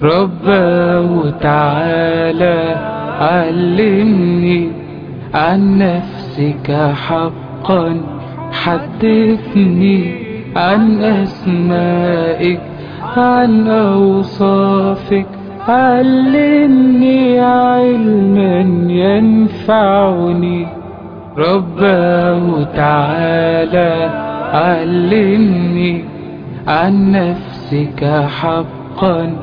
رباه تعالى علمني عن نفسك حقا حدثني عن أسمائك عن أوصافك علمني علما ينفعني رباه تعالى علمني عن نفسك حقا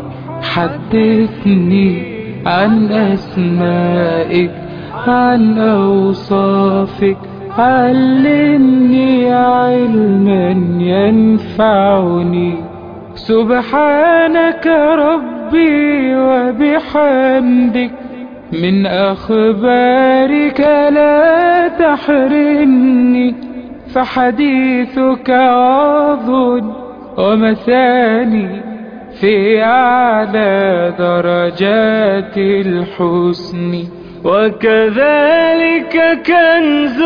حدثني عن أسمائك عن أوصافك علمني علما ينفعني سبحانك ربي وبحمدك من أخبارك لا تحرمني فحديثك عظ ومثاني في أعلى درجات الحسن وكذلك كنز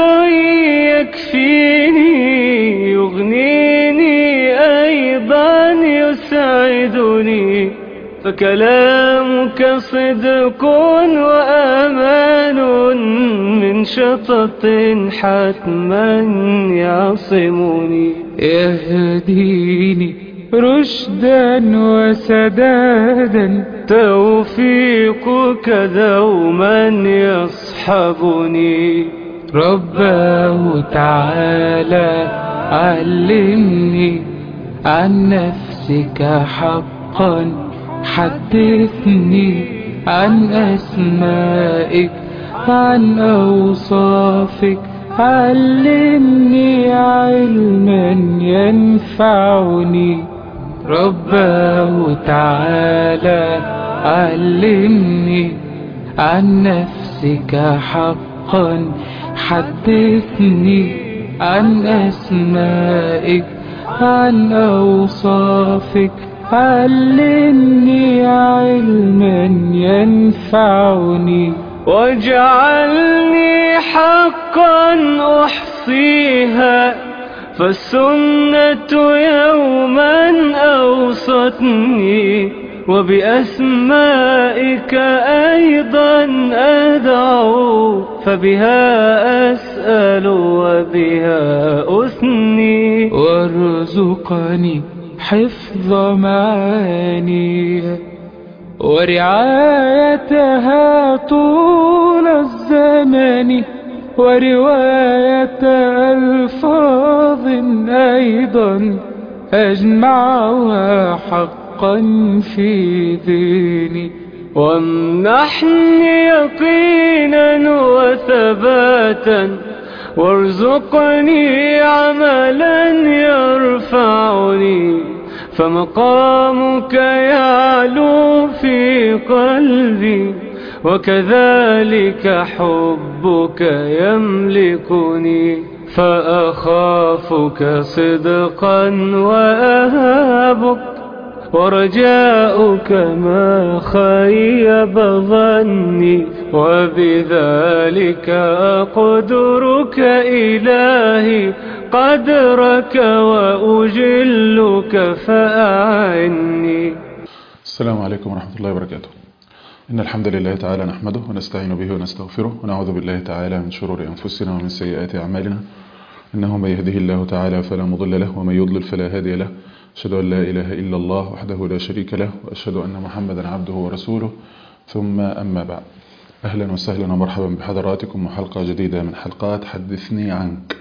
يكفيني يغنيني أيضا يسعدني فكلامك صدق وأمان من شطط حتما يعصمني يهديني رشدا وسدادا توفيقك دوما يصحبني رباه تعالى علمني عن نفسك حقا حدثني عن أسمائك عن أوصافك علمني علما ينفعني رباه تعالى علمني عن نفسك حقا حدثني عن أسمائك عن أوصافك علمني علما ينفعني واجعلني حقا أحصيها فالسنة يوما أوصتني وبأسمائك أيضا أدعو فبها أسأل وبها أثني وارزقني حفظ معاني ورعايتها طول الزمن ورواية ألفاظ أيضا أجمعها حقا في ذهني وامنحني يقينا وثباتا وارزقني عملا يرفعني فمقامك يعلو في قلبي وكذلك حبك يملكني فأخافك صدقا وأهابك ورجاؤك ما خيب ظني وبذلك أقدرك إلهي قدرك وأجلك فأعني السلام عليكم ورحمة الله وبركاته إن الحمد لله تعالى نحمده ونستعين به ونستغفره ونعوذ بالله تعالى من شرور أنفسنا ومن سيئات أعمالنا إنه من يهده الله تعالى فلا مضل له ومن يضلل فلا هادي له أشهد أن لا إله إلا الله وحده لا شريك له وأشهد أن محمدا عبده ورسوله ثم أما بعد أهلا وسهلا ومرحبا بحضراتكم وحلقة جديدة من حلقات حدثني عنك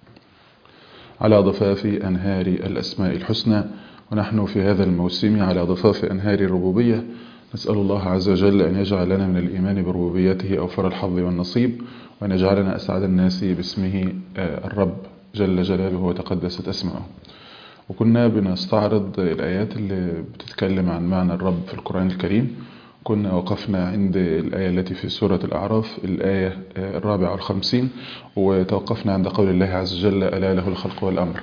على ضفاف أنهار الأسماء الحسنى ونحن في هذا الموسم على ضفاف أنهار الربوبية نسأل الله عز وجل أن يجعل لنا من الإيمان بربوبيته أوفر الحظ والنصيب وأن يجعلنا أسعد الناس باسمه الرب جل جلاله وتقدست أسماؤه وكنا بنستعرض الآيات اللي بتتكلم عن معنى الرب في القرآن الكريم كنا وقفنا عند الآية التي في سورة الأعراف الآية الرابعة والخمسين وتوقفنا عند قول الله عز وجل ألا له الخلق والأمر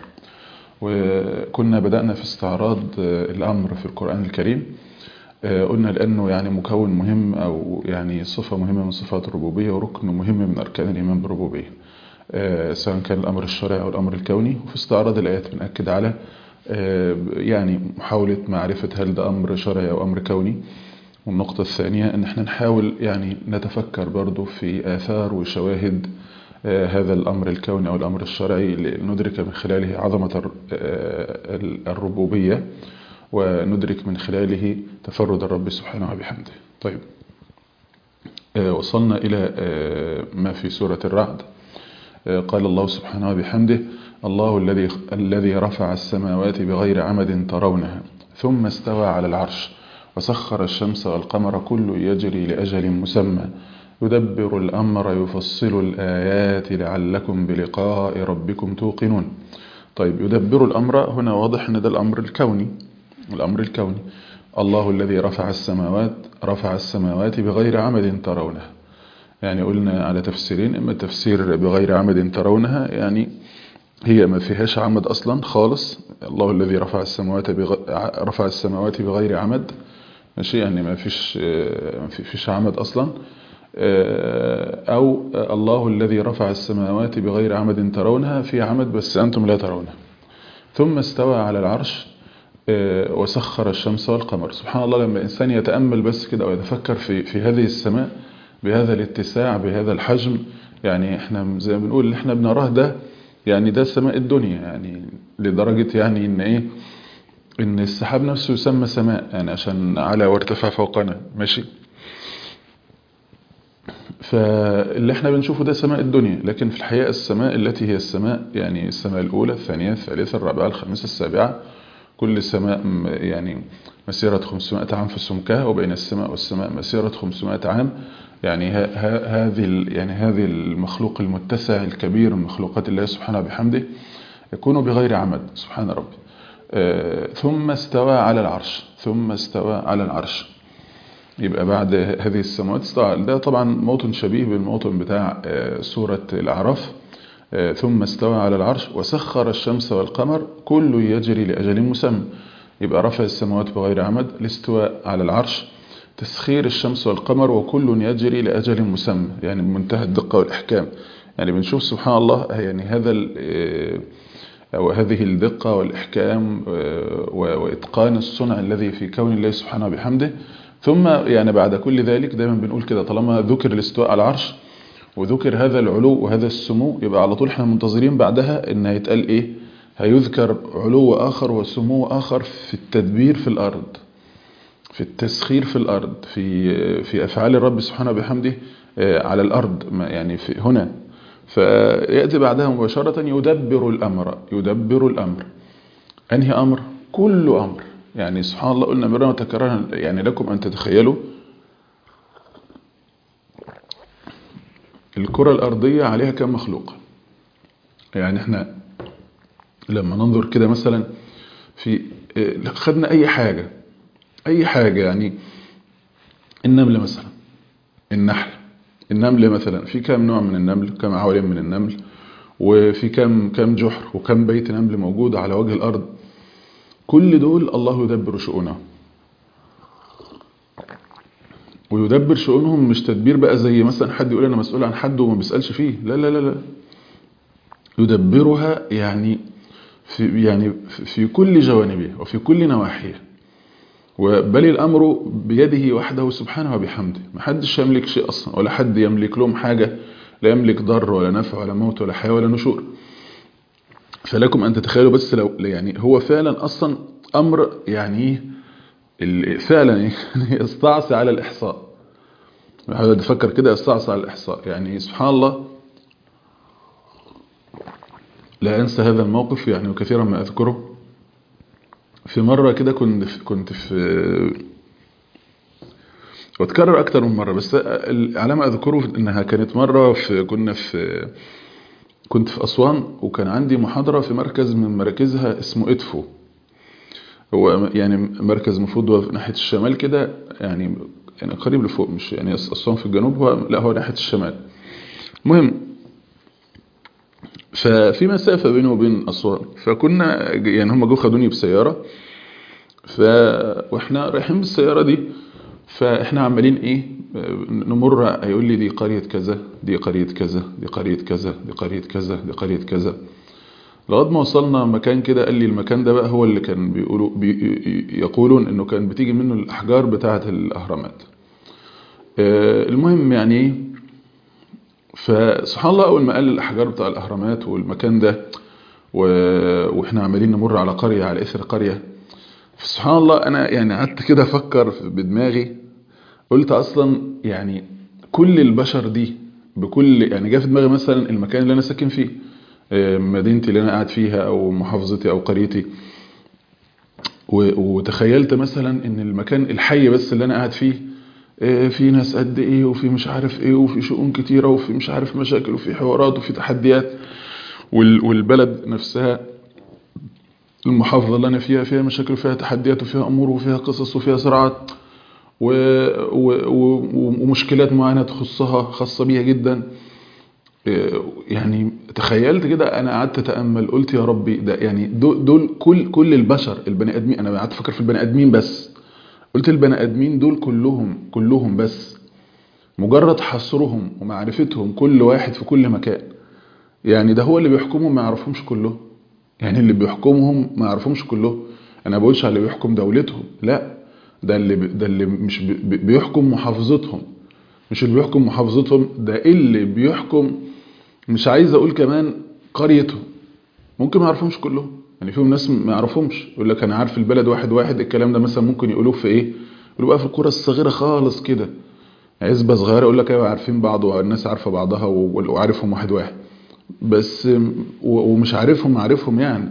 وكنا بدأنا في استعراض الأمر في القرآن الكريم قلنا لأنه يعني مكون مهم أو يعني صفة مهمة من صفات الربوبية وركن مهم من أركان الإيمان بالربوبية سواء كان الأمر الشرعي أو الأمر الكوني وفي استعراض الآيات بنأكد على يعني محاولة معرفة هل ده أمر شرعي أو أمر كوني والنقطة الثانية أن احنا نحاول يعني نتفكر برضو في آثار وشواهد هذا الأمر الكوني أو الأمر الشرعي لندرك من خلاله عظمة الربوبية وندرك من خلاله تفرد الرب سبحانه وبحمده طيب وصلنا إلى ما في سورة الرعد قال الله سبحانه وبحمده الله الذي الذي رفع السماوات بغير عمد ترونها ثم استوى على العرش وسخر الشمس والقمر كل يجري لأجل مسمى يدبر الأمر يفصل الآيات لعلكم بلقاء ربكم توقنون طيب يدبر الأمر هنا واضح أن ده الأمر الكوني الأمر الكوني الله الذي رفع السماوات رفع السماوات بغير عمد ترونها يعني قلنا على تفسيرين إما التفسير بغير عمد ترونها يعني هي ما فيهاش عمد أصلا خالص الله الذي رفع السماوات بغ... رفع السماوات بغير عمد ماشي يعني ما فيش ما فيش عمد أصلا أو الله الذي رفع السماوات بغير عمد ترونها في عمد بس أنتم لا ترونها ثم استوى على العرش وسخر الشمس والقمر سبحان الله لما الإنسان يتأمل بس كده أو يتفكر في, في هذه السماء بهذا الاتساع بهذا الحجم يعني احنا زي ما بنقول اللي احنا بنراه ده يعني ده سماء الدنيا يعني لدرجة يعني ان ايه ان السحاب نفسه يسمى سماء يعني عشان على وارتفع فوقنا ماشي فاللي احنا بنشوفه ده سماء الدنيا لكن في الحقيقة السماء التي هي السماء يعني السماء الأولى الثانية الثالثة الرابعة الخامسة السابعة كل سماء يعني مسيرة 500 عام في سمكها وبين السماء والسماء مسيرة 500 عام يعني هذه يعني هذه المخلوق المتسع الكبير من مخلوقات الله سبحانه بحمده يكون بغير عمد سبحان ربي ثم استوى على العرش ثم استوى على العرش يبقى بعد هذه السماوات استوى ده طبعا موطن شبيه بالموطن بتاع سورة الأعراف ثم استوى على العرش وسخر الشمس والقمر كل يجري لأجل مسمى يبقى رفع السماوات بغير عمد الاستواء على العرش تسخير الشمس والقمر وكل يجري لأجل مسمى يعني بمنتهى الدقة والإحكام يعني بنشوف سبحان الله يعني هذا أو هذه الدقة والإحكام وإتقان الصنع الذي في كون الله سبحانه بحمده ثم يعني بعد كل ذلك دايما بنقول كده طالما ذكر الاستواء على العرش وذكر هذا العلو وهذا السمو يبقى على طول احنا منتظرين بعدها ان هيتقال ايه هيذكر علو آخر وسمو آخر في التدبير في الأرض في التسخير في الأرض في في أفعال الرب سبحانه بحمده على الأرض يعني في هنا فيأتي بعدها مباشرة يدبر الأمر يدبر الأمر أنهي أمر كل أمر يعني سبحان الله قلنا مرة وتكررها يعني لكم أن تتخيلوا الكرة الأرضية عليها كم مخلوق يعني احنا لما ننظر كده مثلا في خدنا أي حاجة أي حاجة يعني النمل مثلا النحل النمل مثلا في كم نوع من النمل كم عوالم من النمل وفي كم كم جحر وكم بيت نمل موجود على وجه الأرض كل دول الله يدبر شؤونهم ويدبر شؤونهم مش تدبير بقى زي مثلا حد يقول انا مسؤول عن حد وما بيسالش فيه لا لا لا لا يدبرها يعني في يعني في كل جوانبها وفي كل نواحيها وبل الامر بيده وحده سبحانه وبحمده ما حدش يملك شيء اصلا ولا حد يملك لهم حاجه لا يملك ضر ولا نفع ولا موت ولا حياه ولا نشور فلكم ان تتخيلوا بس لو يعني هو فعلا اصلا امر يعني فعلا يستعصي على الإحصاء بحاول أتفكر كده يستعصي على الإحصاء يعني سبحان الله لا أنسى هذا الموقف يعني وكثيرا ما أذكره في مرة كده كنت في كنت في وتكرر أكتر من مرة بس على ما أذكره إنها كانت مرة في كنا في كنت في أسوان وكان عندي محاضرة في مركز من مراكزها اسمه إدفو هو يعني مركز مفروض هو ناحية الشمال كده يعني يعني قريب لفوق مش يعني أسوان في الجنوب هو لا هو ناحية الشمال المهم ففي مسافة بينه وبين أسوان فكنا يعني هم جو خدوني بسيارة ف واحنا رايحين بالسيارة دي فاحنا عمالين ايه نمر هيقول لي دي قرية كذا دي قرية كذا دي قرية كذا دي قرية كذا دي قرية كذا لغايه ما وصلنا مكان كده قال لي المكان ده بقى هو اللي كان بيقولوا بي يقولون انه كان بتيجي منه الاحجار بتاعه الاهرامات آه، المهم يعني ايه فسبحان الله اول ما قال الاحجار بتاع الاهرامات والمكان ده و... واحنا عمالين نمر على قريه على اثر قريه فسبحان الله انا يعني قعدت كده افكر في- بدماغي قلت اصلا يعني كل البشر دي بكل يعني جه في دماغي مثلا المكان اللي انا ساكن فيه آه، مدينتي اللي انا قاعد فيها او محافظتي او قريتي و- وتخيلت مثلا ان المكان الحي بس اللي انا قاعد فيه آه، في ناس قد ايه وفي مش عارف ايه وفي شؤون كتيرة وفي مش عارف مشاكل وفي حوارات وفي تحديات وال- والبلد نفسها المحافظة اللي انا فيها فيها مشاكل وفيها تحديات وفيها امور وفيها قصص وفيها صراعات و... و... و... ومشكلات معينة تخصها خاصة بيها جدا آه، يعني تخيلت كده انا قعدت اتامل قلت يا ربي ده يعني دول, دول كل كل البشر البني ادمين انا قعدت افكر في البني ادمين بس قلت البني ادمين دول كلهم كلهم بس مجرد حصرهم ومعرفتهم كل واحد في كل مكان يعني ده هو اللي بيحكمهم ما يعرفهمش كلهم يعني اللي بيحكمهم ما يعرفهمش كلهم انا ما بقولش على اللي بيحكم دولتهم لا ده اللي بي- ده اللي مش بي- بي- بيحكم محافظتهم مش اللي بيحكم محافظتهم ده اللي بيحكم مش عايز اقول كمان قريتهم ممكن ما يعرفهمش كلهم يعني فيهم ناس ما يعرفهمش يقول لك انا عارف البلد واحد واحد الكلام ده مثلا ممكن يقولوه في ايه يقولوا بقى في القرى الصغيره خالص كده عزبه صغيره يقول لك ايوه عارفين بعض والناس عارفه بعضها و- وعارفهم واحد واحد بس و- ومش عارفهم عارفهم يعني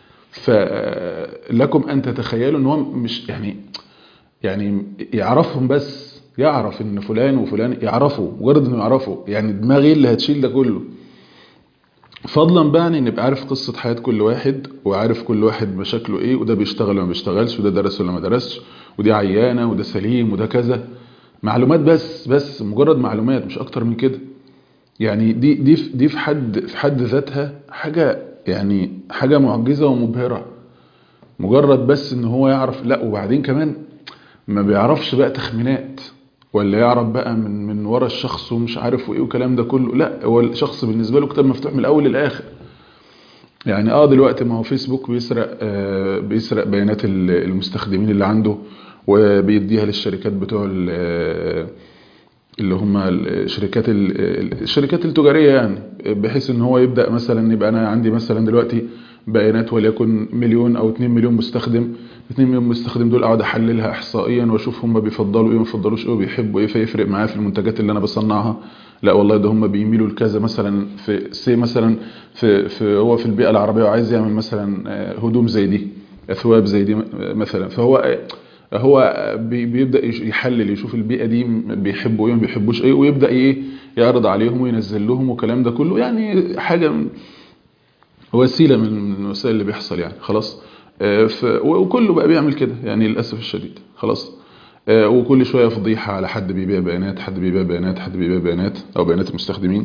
فلكم ان تتخيلوا ان هو مش يعني يعني يعرفهم بس يعرف ان فلان وفلان يعرفوا مجرد انه يعرفوا يعني دماغي اللي هتشيل ده كله فضلا بقى عن ان يبقى عارف قصة حياة كل واحد وعارف كل واحد مشاكله ايه وده بيشتغل ولا ما بيشتغلش وده درس ولا ما درسش ودي عيانة وده سليم وده كذا معلومات بس بس مجرد معلومات مش اكتر من كده يعني دي دي في- دي في حد في حد ذاتها حاجة يعني حاجة معجزة ومبهرة مجرد بس ان هو يعرف لا وبعدين كمان ما بيعرفش بقى تخمينات ولا يعرف بقى من من ورا الشخص ومش عارف وايه والكلام ده كله لا هو الشخص بالنسبه له كتاب مفتوح من الاول للاخر يعني اه دلوقتي ما هو فيسبوك بيسرق آه بيسرق بيانات ال- المستخدمين اللي عنده وبيديها للشركات بتوع ال- آه، اللي هم الشركات ال- الشركات التجاريه يعني بحيث ان هو يبدا مثلا يبقى انا عندي مثلا دلوقتي بيانات وليكن مليون او 2 مليون مستخدم 2 مليون مستخدم دول اقعد احللها احصائيا واشوف هم بيفضلوا ايه ما بيفضلوش ايه وبيحبوا ايه فيفرق معايا في المنتجات اللي انا بصنعها لا والله ده هم بيميلوا لكذا مثلا في سي مثلا في في هو في البيئه العربيه وعايز يعمل مثلا آه، هدوم زي دي اثواب زي دي مثلا فهو هو بي- بيبدا يش- يحلل يشوف البيئه دي بيحبوا ايه وما بيحبوش ايه ويبدا ايه يعرض عليهم وينزل لهم والكلام ده كله يعني حاجه من- وسيله من من الوسائل اللي بيحصل يعني خلاص آه، ف- وكله بقى بيعمل كده يعني للاسف الشديد خلاص آه، وكل شويه فضيحه على حد بيبيع بيانات حد بيبيع بيانات حد بيبيع بيانات او بيانات المستخدمين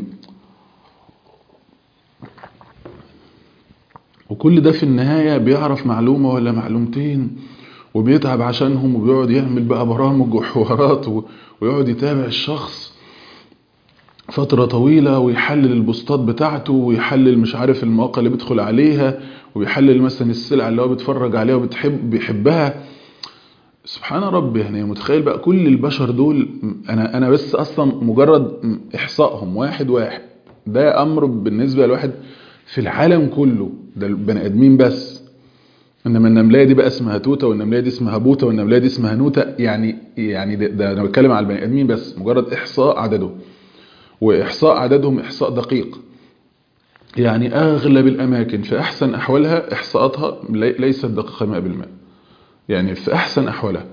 وكل ده في النهاية بيعرف معلومة ولا معلومتين وبيتعب عشانهم وبيقعد يعمل بقى برامج وحوارات و- ويقعد يتابع الشخص فترة طويلة ويحلل البوستات بتاعته ويحلل مش عارف المواقع اللي بيدخل عليها ويحلل مثلا السلع اللي هو بيتفرج عليها وبتحب بيحبها سبحان ربي يعني متخيل بقى كل البشر دول انا انا بس اصلا مجرد احصائهم واحد واحد ده امر بالنسبه لواحد في العالم كله ده البني ادمين بس انما النملايه دي بقى اسمها توته والنملايه دي اسمها بوته والنملايه دي اسمها نوته يعني يعني ده, ده انا بتكلم على البني ادمين بس مجرد احصاء عددهم واحصاء عددهم احصاء دقيق يعني اغلب الاماكن في احسن احوالها احصاءاتها لي- ليست دقيقه 100% يعني في احسن احوالها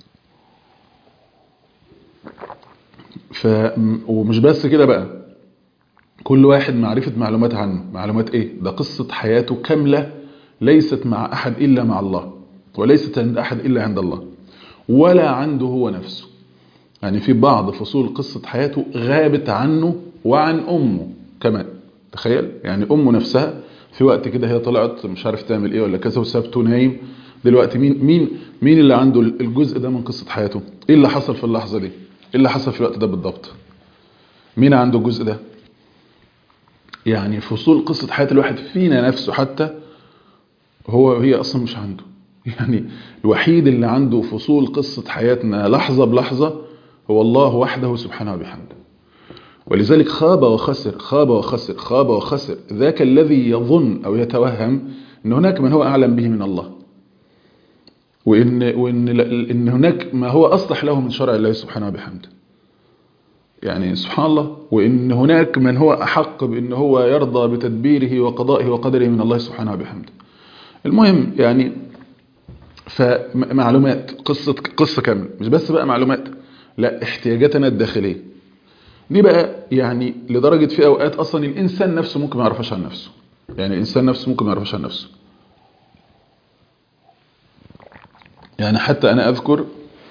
ف ومش بس كده بقى كل واحد معرفة معلومات عنه معلومات ايه ده قصة حياته كاملة ليست مع احد الا مع الله وليست عند احد الا عند الله ولا عنده هو نفسه يعني في بعض فصول قصة حياته غابت عنه وعن امه كمان تخيل يعني امه نفسها في وقت كده هي طلعت مش عارف تعمل ايه ولا كذا وسابته نايم دلوقتي مين مين مين اللي عنده الجزء ده من قصة حياته ايه اللي حصل في اللحظة دي ايه اللي حصل في الوقت ده بالضبط مين عنده الجزء ده يعني فصول قصة حياة الواحد فينا نفسه حتى هو هي أصلا مش عنده يعني الوحيد اللي عنده فصول قصة حياتنا لحظة بلحظة هو الله وحده سبحانه وبحمده ولذلك خاب وخسر خاب وخسر خاب وخسر ذاك الذي يظن أو يتوهم أن هناك من هو أعلم به من الله وإن, وإن إن هناك ما هو أصلح له من شرع الله سبحانه وبحمده يعني سبحان الله وإن هناك من هو أحق بأن هو يرضى بتدبيره وقضائه وقدره من الله سبحانه وبحمده المهم يعني فمعلومات قصة قصة كاملة مش بس بقى معلومات لا احتياجاتنا الداخلية دي بقى يعني لدرجة في أوقات أصلا الإنسان نفسه ممكن ما يعرفش عن نفسه يعني الإنسان نفسه ممكن ما يعرفش عن نفسه يعني حتى أنا أذكر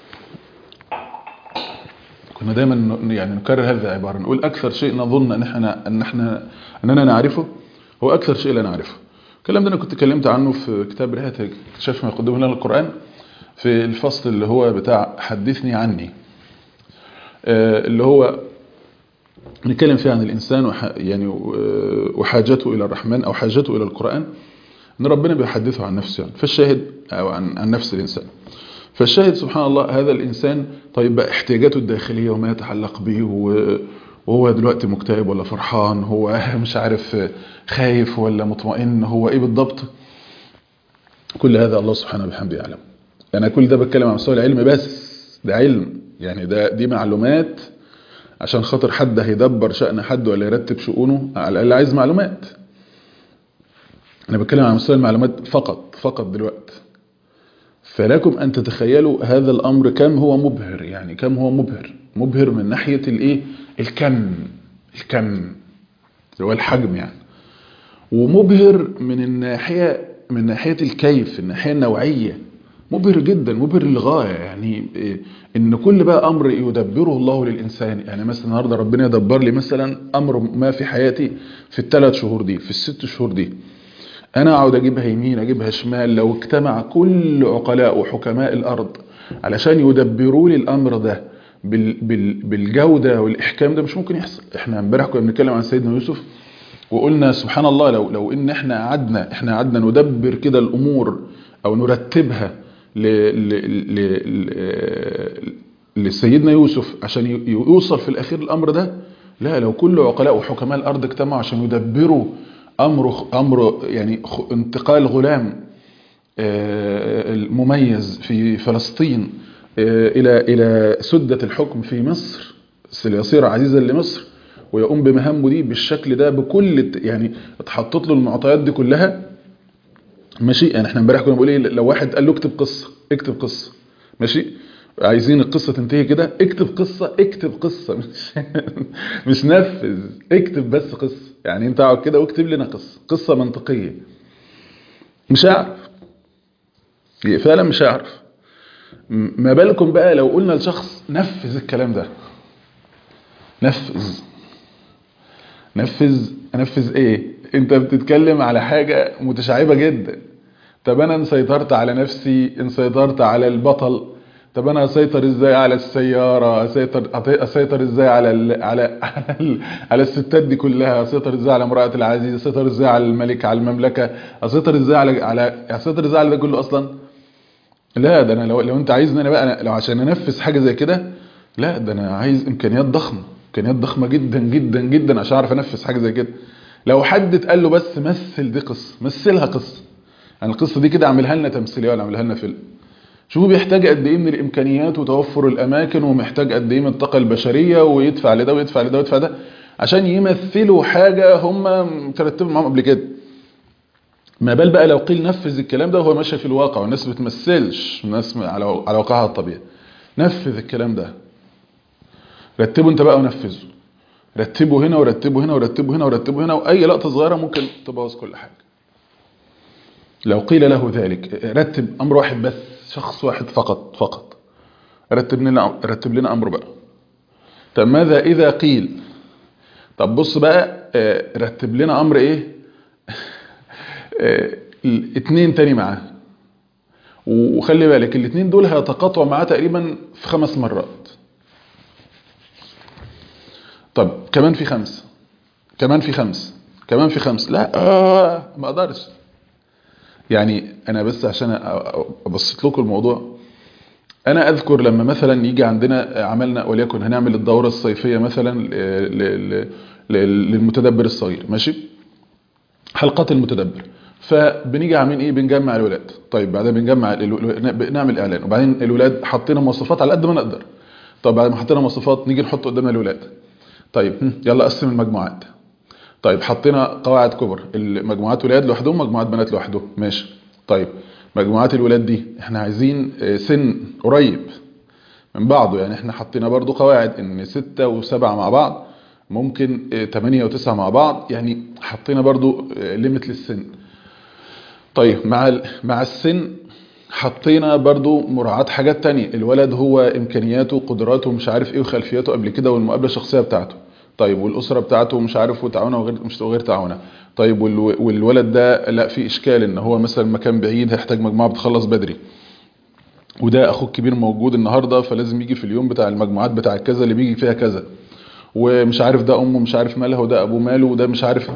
كنا دايما يعني نكرر هذه العبارة نقول أكثر شيء نظن أن احنا أن احنا أننا نعرفه هو أكثر شيء لا نعرفه الكلام ده أنا كنت اتكلمت عنه في كتاب رهة اكتشاف ما يقدمه لنا القرآن في الفصل اللي هو بتاع حدثني عني اللي هو نتكلم فيه عن الإنسان وح يعني وحاجته إلى الرحمن أو حاجته إلى القرآن أن ربنا بيحدثه عن نفسه يعني فالشاهد أو عن, عن نفس الإنسان فالشاهد سبحان الله هذا الإنسان طيب بقى احتياجاته الداخلية وما يتعلق به وهو دلوقتي مكتئب ولا فرحان هو مش عارف خايف ولا مطمئن هو ايه بالضبط كل هذا الله سبحانه وبحمده يعلم انا كل ده بتكلم عن مستوى العلم بس ده علم يعني ده دي معلومات عشان خاطر حد هيدبر شأن حد ولا يرتب شؤونه على الأقل عايز معلومات انا بتكلم عن مستوى المعلومات فقط فقط دلوقتي فلكم أن تتخيلوا هذا الأمر كم هو مبهر يعني كم هو مبهر مبهر من ناحية الإيه الكم الكم اللي هو الحجم يعني ومبهر من الناحية من ناحية الكيف الناحية النوعية مبهر جدا مبهر للغاية يعني إن كل بقى أمر يدبره الله للإنسان يعني مثلا النهاردة ربنا يدبر لي مثلا أمر ما في حياتي في الثلاث شهور دي في الست شهور دي انا اقعد اجيبها يمين اجيبها شمال لو اجتمع كل عقلاء وحكماء الارض علشان يدبروا لي الامر ده بال بال بالجودة والاحكام ده مش ممكن يحصل احنا امبارح كنا بنتكلم عن سيدنا يوسف وقلنا سبحان الله لو لو ان احنا قعدنا احنا قعدنا ندبر كده الامور او نرتبها ل ل ل لسيدنا يوسف عشان يوصل في الاخير الامر ده لا لو كل عقلاء وحكماء الارض اجتمعوا عشان يدبروا امر امر يعني انتقال غلام المميز في فلسطين الى الى سده الحكم في مصر ليصير عزيزا لمصر ويقوم بمهامه دي بالشكل ده بكل يعني اتحطت له المعطيات دي كلها ماشي يعني احنا امبارح كنا بنقول ايه لو واحد قال له اكتب قصه اكتب قصه ماشي عايزين القصة تنتهي كده اكتب قصة اكتب قصة مش, مش نفذ اكتب بس قصة يعني انت اقعد كده واكتب لنا قصة قصة منطقية مش هيعرف فعلا مش هيعرف ما بالكم بقى لو قلنا لشخص نفذ الكلام ده نفذ نفذ نفذ ايه انت بتتكلم على حاجة متشعبة جدا طب انا ان سيطرت على نفسي ان سيطرت على البطل طب انا اسيطر ازاي على السياره اسيطر اسيطر ازاي على ال على على, ال على الستات دي كلها اسيطر ازاي على امراه العزيز اسيطر ازاي على الملك على المملكه اسيطر ازاي على على اسيطر ازاي على ده كله اصلا لا ده انا لو لو انت عايزني انا بقى أنا لو عشان انفذ حاجه زي كده لا ده انا عايز امكانيات ضخمه امكانيات ضخمه جدا جدا جدا عشان اعرف انفذ حاجه زي كده لو حد اتقال له بس مثل دي قصه مثلها قصه يعني القصه دي كده اعملها لنا تمثيليه ولا اعملها لنا فيلم شوفوا بيحتاج قد ايه من الامكانيات وتوفر الاماكن ومحتاج قد ايه من الطاقه البشريه ويدفع لده ويدفع لده ويدفع ده عشان يمثلوا حاجه هم ترتبوا معاهم قبل كده ما بال بقى لو قيل نفذ الكلام ده وهو ماشي في الواقع والناس ما بتمثلش الناس على على واقعها الطبيعي نفذ الكلام ده رتبه انت بقى ونفذه رتبه هنا ورتبه هنا ورتبه هنا ورتبه هنا واي لقطه صغيره ممكن تبوظ كل حاجه لو قيل له ذلك رتب امر واحد بس شخص واحد فقط فقط رتب لنا رتب لنا امر بقى طب ماذا اذا قيل طب بص بقى رتب لنا امر ايه اتنين تاني معاه وخلي بالك الاتنين دول هيتقاطعوا معاه تقريبا في خمس مرات طب كمان في خمسة كمان في خمس كمان في خمس لا آه ما اقدرش يعني انا بس عشان أ- أ- ابسط لكم الموضوع انا اذكر لما مثلا يجي عندنا عملنا وليكن هنعمل الدوره الصيفيه مثلا ل- ل- ل- للمتدبر الصغير ماشي حلقات المتدبر فبنيجي عاملين ايه بنجمع الولاد طيب بعدين بنجمع الولاد نعمل اعلان وبعدين الولاد حطينا مواصفات على قد ما نقدر طب بعد ما حطينا مواصفات نيجي نحط قدام الولاد طيب هم، يلا قسم المجموعات طيب حطينا قواعد كبر المجموعات ولاد لوحدهم مجموعات بنات لوحدهم ماشي طيب مجموعات الولاد دي احنا عايزين آه، سن قريب من بعضه يعني احنا حطينا برضو قواعد ان ستة وسبعة مع بعض ممكن آه، تمانية وتسعة مع بعض يعني حطينا برضو ليميت للسن طيب مع ال- مع السن حطينا برضو مراعاة حاجات تانية الولد هو امكانياته قدراته مش عارف ايه وخلفياته قبل كده والمقابلة الشخصية بتاعته طيب والاسرة بتاعته مش عارف وتعاونه وغير مش وغير تعاونه طيب والو- والولد ده لا في اشكال ان هو مثلا مكان بعيد هيحتاج مجموعة بتخلص بدري وده اخوك كبير موجود النهارده فلازم يجي في اليوم بتاع المجموعات بتاع كذا اللي بيجي فيها كذا ومش عارف ده امه مش عارف مالها وده ابوه ماله وده مش عارف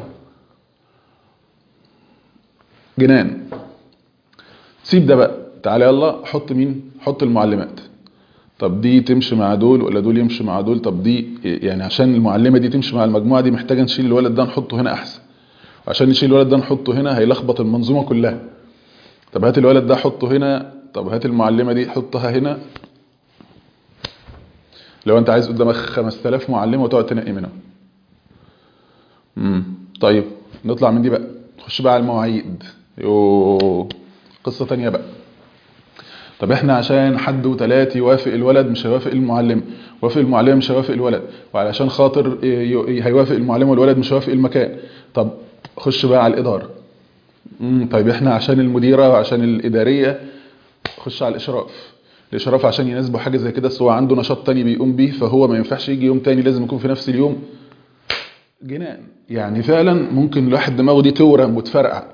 جنان سيب ده بقى تعالى يلا حط مين حط المعلمات طب دي تمشي مع دول ولا دول يمشي مع دول طب دي يعني عشان المعلمه دي تمشي مع المجموعه دي محتاجه نشيل الولد ده نحطه هنا احسن وعشان نشيل الولد ده نحطه هنا هيلخبط المنظومه كلها طب هات الولد ده حطه هنا طب هات المعلمه دي حطها هنا لو انت عايز قدامك 5000 معلمه وتقعد تنقي منهم امم طيب نطلع من دي بقى نخش بقى على المواعيد يو قصه تانية بقى طب احنا عشان حد وتلاتي يوافق الولد مش هيوافق المعلم وافق المعلم مش هيوافق الولد وعلشان خاطر ي- ي- هيوافق المعلم والولد مش هيوافق المكان طب خش بقى على الإدارة مم، طيب احنا عشان المديرة وعشان الإدارية خش على الإشراف الإشراف عشان يناسبه حاجة زي كده بس هو عنده نشاط تاني بيقوم بيه فهو ما ينفعش يجي يوم تاني لازم يكون في نفس اليوم جنان يعني فعلا ممكن الواحد دماغه دي تورم وتفرقع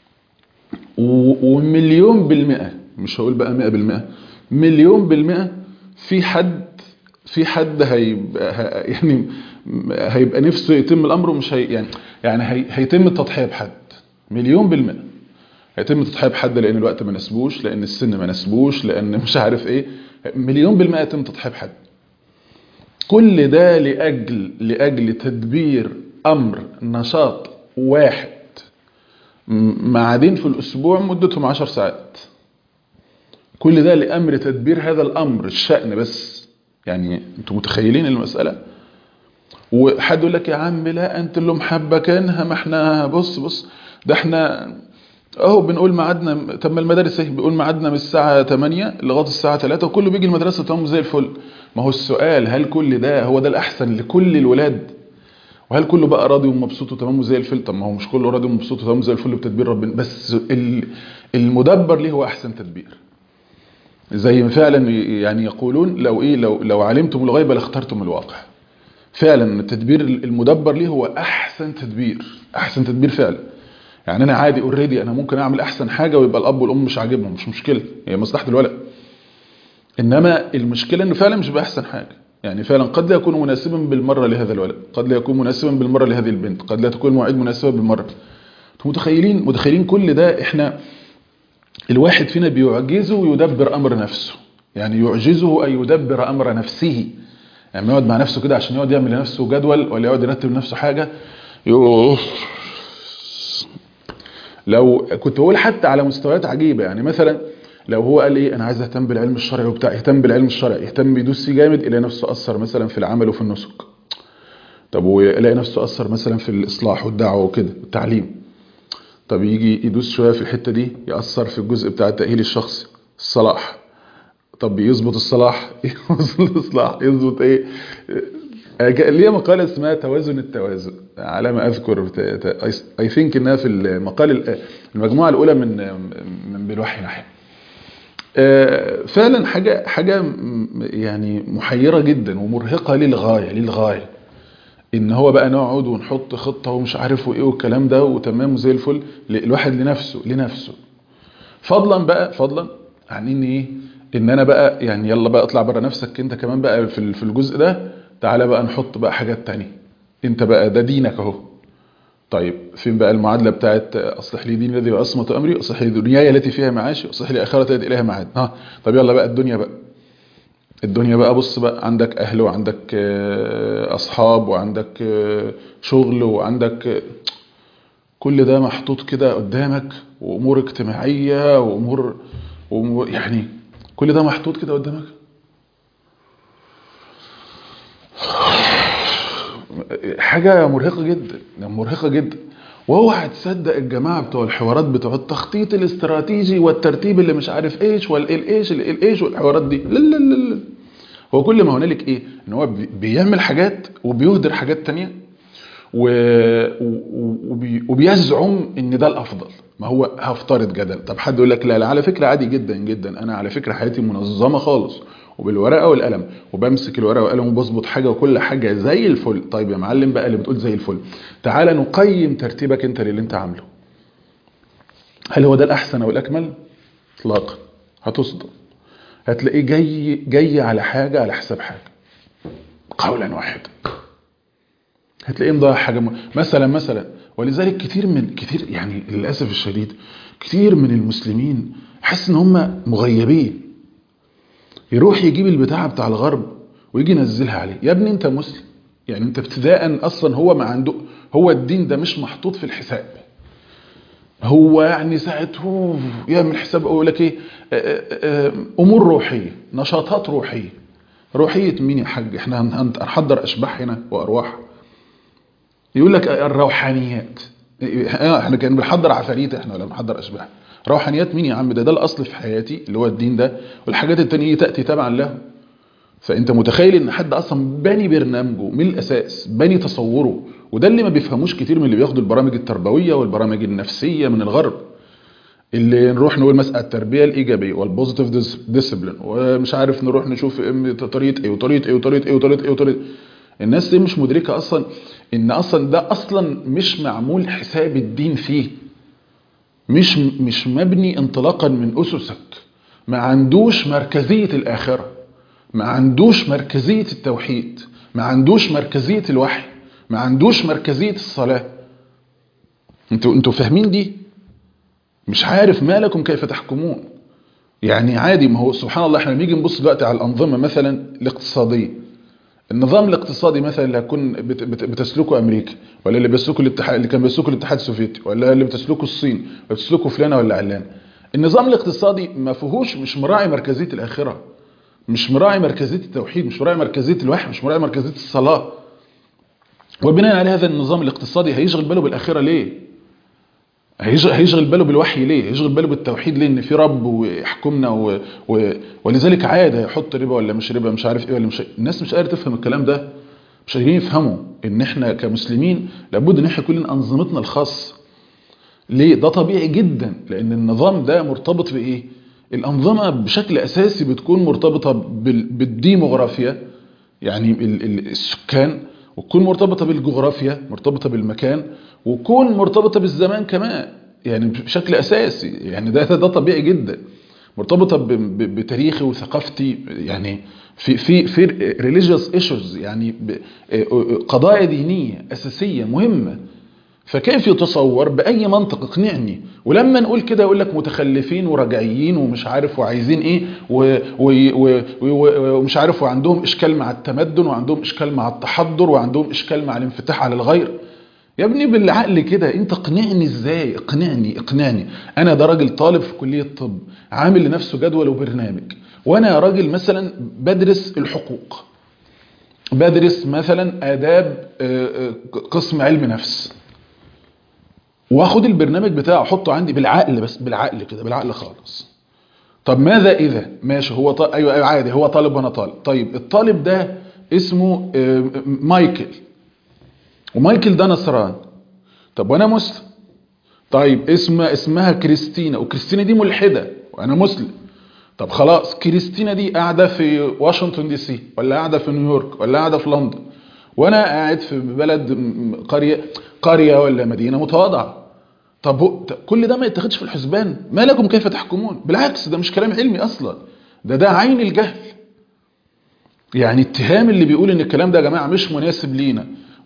و- ومليون بالمئة مش هقول بقى مئة بالمئة مليون بالمئة في حد في حد هيبقى ه- يعني هيبقى نفسه يتم الامر ومش هي يعني يعني هي هيتم التضحيه بحد مليون بالمئة هيتم التضحيه بحد لان الوقت ما نسبوش لان السن ما نسبوش لان مش عارف ايه مليون بالمئة يتم التضحيه بحد كل ده لاجل لاجل تدبير امر نشاط واحد م- معادين في الاسبوع مدتهم عشر ساعات كل ده لامر تدبير هذا الامر الشأن بس يعني انتوا متخيلين المسألة وحد يقول لك يا عم لا انت اللي محبكينها ما احنا بص بص ده احنا اهو بنقول ميعادنا طب ما المدارس اهي بيقول ميعادنا من الساعة 8 لغاية الساعة 3 وكله بيجي المدرسة تمام زي الفل ما هو السؤال هل كل ده هو ده الأحسن لكل الولاد وهل كله بقى راضي ومبسوط وتمام زي الفل طب ما هو مش كله راضي ومبسوط وتمام زي الفل بتدبير ربنا بس ال- المدبر ليه هو أحسن تدبير زي ما فعلا يعني يقولون لو ايه لو لو علمتم الغيب لاخترتم الواقع فعلا التدبير المدبر ليه هو احسن تدبير احسن تدبير فعلا يعني انا عادي اوريدي انا ممكن اعمل احسن حاجه ويبقى الاب والام مش عاجبهم مش مشكله هي مصلحه الولد انما المشكله انه فعلا مش باحسن حاجه يعني فعلا قد لا يكون مناسبا بالمره لهذا الولد قد لا يكون مناسبا بالمره لهذه البنت قد لا تكون مواعيد مناسبه بالمره انتوا متخيلين متخيلين كل ده احنا الواحد فينا بيعجزه يدبر امر نفسه يعني يعجزه ان يدبر امر نفسه يعني يقعد مع نفسه كده عشان يقعد يعمل لنفسه جدول ولا يقعد يرتب لنفسه حاجه يوه لو كنت بقول حتى على مستويات عجيبه يعني مثلا لو هو قال ايه انا عايز اهتم بالعلم الشرعي وبتاع يهتم بالعلم الشرعي يهتم بيدوس فيه جامد يلاقي نفسه اثر مثلا في العمل وفي النسك طب ويلاقي نفسه اثر مثلا في الاصلاح والدعوه وكده والتعليم طب يجي يدوس شويه في الحته دي ياثر في الجزء بتاع التاهيل الشخصي الصلاح طب يظبط الصلاح يظبط الاصلاح يظبط ايه ليه مقالة اسمها توازن التوازن على ما اذكر اي ثينك انها في المقال المجموعه الاولى من من بالوحي نحن فعلا حاجه حاجه يعني محيره جدا ومرهقه للغايه للغايه ان هو بقى نقعد ونحط خطه ومش عارف وايه والكلام ده وتمام زي الفل الواحد لنفسه لنفسه فضلا بقى فضلا عن ان ايه ان انا بقى يعني يلا بقى اطلع بره نفسك انت كمان بقى في في الجزء ده تعالى بقى نحط بقى حاجات تانية انت بقى ده دينك اهو طيب فين بقى المعادله بتاعت اصلح لي ديني الذي هو عصمه امري اصلح لي دنياي التي فيها معاشي اصلح لي اخرتي التي اليها معاد ها طب يلا بقى الدنيا بقى الدنيا بقى بص بقى عندك اهل وعندك آه، اصحاب وعندك آه، شغل وعندك آه، كل ده محطوط كده قدامك وامور اجتماعيه وامور وأمور- يعني كل ده محطوط كده قدامك حاجة مرهقة جدا مرهقة جدا واوعى تصدق الجماعة بتوع الحوارات بتوع التخطيط الاستراتيجي والترتيب اللي مش عارف ايش والايش الايش والحوارات دي لا لا لا لا هو كل ما هنالك ايه ان هو بي- بيعمل حاجات وبيهدر حاجات تانية و... و- وبي... وبيزعم ان ده الافضل ما هو هفترض جدل طب حد يقول لك لا لا على فكره عادي جدا جدا انا على فكره حياتي منظمه خالص وبالورقه والقلم وبمسك الورقه والقلم وبظبط حاجه وكل حاجه زي الفل طيب يا معلم بقى اللي بتقول زي الفل تعالى نقيم ترتيبك انت للي انت عامله هل هو ده الاحسن او الاكمل اطلاقا هتصدم هتلاقيه جاي جاي على حاجه على حساب حاجه قولا واحدا هتلاقيه مضيع حاجه م... مثلا مثلا ولذلك كتير من كتير يعني للاسف الشديد كتير من المسلمين حاسس ان هم مغيبين يروح يجيب البتاعه بتاع الغرب ويجي ينزلها عليه يا ابني انت مسلم يعني انت ابتداء اصلا هو ما عنده هو الدين ده مش محطوط في الحساب هو يعني ساعة هو يعمل حساب يقول لك ايه آه، آه، آه، امور روحيه نشاطات روحيه روحيه مين يا حاج احنا هن- هن- هنحضر اشباح هنا وارواح يقول لك الروحانيات اه احنا كان بنحضر عفاريت احنا ولا بنحضر اشباح روحانيات مين يا عم ده ده الاصل في حياتي اللي هو الدين ده والحاجات التانية تاتي تبعا له فانت متخيل ان حد اصلا بني برنامجه من الاساس بني تصوره وده اللي ما بيفهموش كتير من اللي بياخدوا البرامج التربويه والبرامج النفسيه من الغرب اللي نروح نقول مثلا التربيه الايجابيه والبوزيتيف ديسيبلين ومش عارف نروح نشوف إم- طريقه ايه وطريقه ايه وطريقه ايه وطريقه ايه وطريقه الناس دي مش مدركه اصلا ان اصلا ده اصلا مش معمول حساب الدين فيه مش مش مبني انطلاقا من اسسك ما عندوش مركزيه الاخره ما عندوش مركزيه التوحيد ما عندوش مركزيه الوحي ما عندوش مركزيه الصلاه انتوا انتوا فاهمين دي مش عارف ما لكم كيف تحكمون يعني عادي ما هو سبحان الله احنا بنيجي نبص دلوقتي على الانظمه مثلا الاقتصاديه النظام الاقتصادي مثلا اللي هتكون بت- بت- بتسلكه امريكا ولا اللي بيسلكه الاتحاد اللي كان بيسلكه الاتحاد السوفيتي ولا اللي بتسلكه الصين ولا بتسلكه فلانه ولا علان النظام الاقتصادي ما فيهوش مش مراعي مركزيه الاخره مش مراعي مركزيه التوحيد مش مراعي مركزيه الوحي مش مراعي مركزيه الصلاه وبناء على هذا النظام الاقتصادي هيشغل باله بالاخره ليه هيش- هيشغل باله بالوحي ليه هيشغل باله بالتوحيد ليه ان في رب ويحكمنا و... و... ولذلك عادة يحط ربا ولا مش ربا مش عارف ايه ولا مش الناس مش قادره تفهم الكلام ده مش قادرين يفهموا ان احنا كمسلمين لابد ان احنا يكون لنا انظمتنا الخاصه ليه ده طبيعي جدا لان النظام ده مرتبط بايه الانظمه بشكل اساسي بتكون مرتبطه بال... بالديموغرافيا يعني ال- ال- السكان وتكون مرتبطة بالجغرافيا مرتبطة بالمكان وتكون مرتبطة بالزمان كمان يعني بشكل أساسي يعني ده ده طبيعي جدا مرتبطة ب- ب- بتاريخي وثقافتي يعني في في في religious issues يعني ب- قضايا دينية أساسية مهمة فكيف يتصور بأي منطق اقنعني ولما نقول كده يقول لك متخلفين ورجعيين ومش عارف وعايزين ايه و- و- و- و- ومش عارف وعندهم اشكال مع التمدن وعندهم اشكال مع التحضر وعندهم اشكال مع الانفتاح على الغير يا ابني بالعقل كده انت اقنعني ازاي اقنعني اقنعني انا ده راجل طالب في كلية طب عامل لنفسه جدول وبرنامج وانا راجل مثلا بدرس الحقوق بدرس مثلا آداب آه، آه، قسم علم نفس واخد البرنامج بتاعه احطه عندي بالعقل بس بالعقل كده بالعقل خالص طب ماذا اذا ماشي هو ط... ايوه ايوه عادي هو طالب وانا طالب طيب الطالب ده اسمه آه، مايكل ومايكل ده نصران طب وانا مسلم طيب اسم اسمها كريستينا وكريستينا دي ملحده وانا مسلم طب خلاص كريستينا دي قاعده في واشنطن دي سي ولا قاعده في نيويورك ولا قاعده في لندن وانا قاعد في بلد م- قريه قريه ولا مدينه متواضعه طب هو- ط- كل ده ما يتاخدش في الحسبان ما لكم كيف تحكمون بالعكس ده مش كلام علمي اصلا ده ده عين الجهل يعني اتهام اللي بيقول ان الكلام ده يا جماعه مش مناسب لينا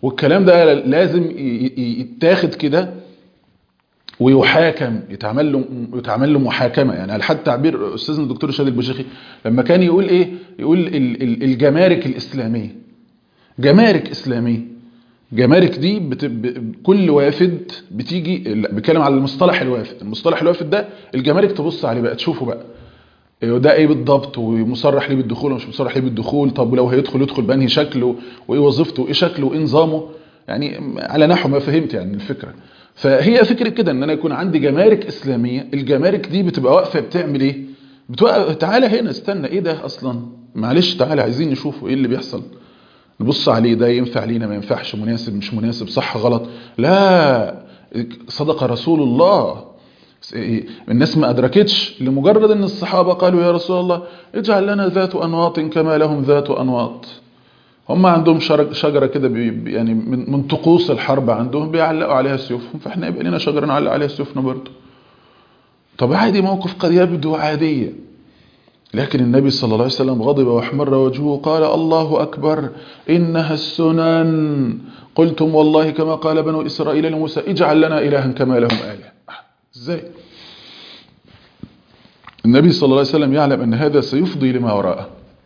والكلام ده لازم ي- ي- يتاخد كده ويحاكم يتعمل له يتعمل له محاكمه يعني على حد تعبير استاذنا الدكتور شادي البشيخي لما كان يقول ايه يقول ال- ال- الجمارك الاسلاميه جمارك اسلاميه جمارك دي بت... ب... كل وافد بتيجي لا، بيتكلم على المصطلح الوافد المصطلح الوافد ده الجمارك تبص عليه بقى تشوفه بقى إيه ده ايه بالضبط ومصرح ليه بالدخول ومش مصرح ليه بالدخول طب ولو هيدخل يدخل بانهي شكله وايه وظيفته وايه شكله وايه نظامه يعني على نحو ما فهمت يعني الفكره فهي فكره كده ان انا يكون عندي جمارك اسلاميه الجمارك دي بتبقى واقفه بتعمل ايه بتوقف تعالى هنا استنى ايه ده اصلا معلش تعالى عايزين نشوفه ايه اللي بيحصل نبص عليه ده ينفع لينا ما ينفعش مناسب مش مناسب صح غلط لا صدق رسول الله الناس ما أدركتش لمجرد أن الصحابة قالوا يا رسول الله اجعل لنا ذات أنواط كما لهم ذات أنواط هم عندهم شر- شجرة كده بي- بي- يعني من من طقوس الحرب عندهم بيعلقوا عليها سيوفهم فاحنا يبقى لنا شجرة نعلق عليها سيوفنا برضه طب عادي موقف قد يبدو عادية لكن النبي صلى الله عليه وسلم غضب واحمر وجهه قال الله أكبر إنها السنن قلتم والله كما قال بنو إسرائيل لموسى اجعل لنا إلها كما لهم آلهة ازاي النبي صلى الله عليه وسلم يعلم أن هذا سيفضي لما وراءه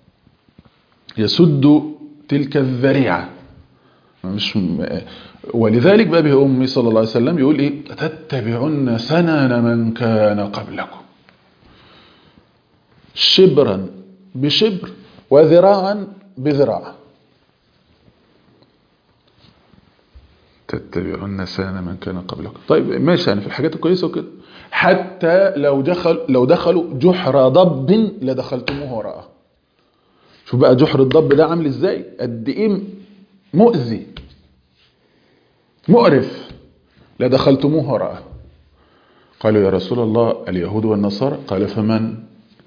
يسد تلك الذريعة مش م... ولذلك بقى به أمي صلى الله عليه وسلم يقول إيه تتبعن سنن من كان قبلكم شبرا بشبر وذراعا بذراع تتبعون سنن من كان قبلكم طيب ماشي يعني في الحاجات الكويسه وكده حتى لو دخل لو دخلوا جحر ضب لدخلتموه وراءه شوف بقى جحر الضب ده عامل ازاي قد ايه مؤذي مقرف لدخلتموه وراءه قالوا يا رسول الله اليهود والنصارى قال فمن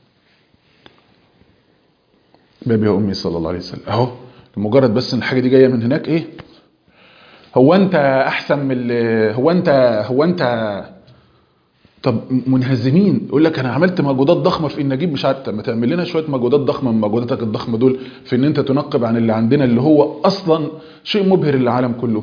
باب يا امي صلى الله عليه وسلم اهو مجرد بس ان الحاجه دي جايه من هناك ايه هو انت احسن من ال- هو انت هو انت طب منهزمين يقول لك انا عملت مجهودات ضخمه في ان اجيب مش عارف طب ما تعمل لنا شويه مجهودات ضخمه من مجهوداتك الضخمه دول في ان انت تنقب عن اللي عندنا اللي هو اصلا شيء مبهر للعالم كله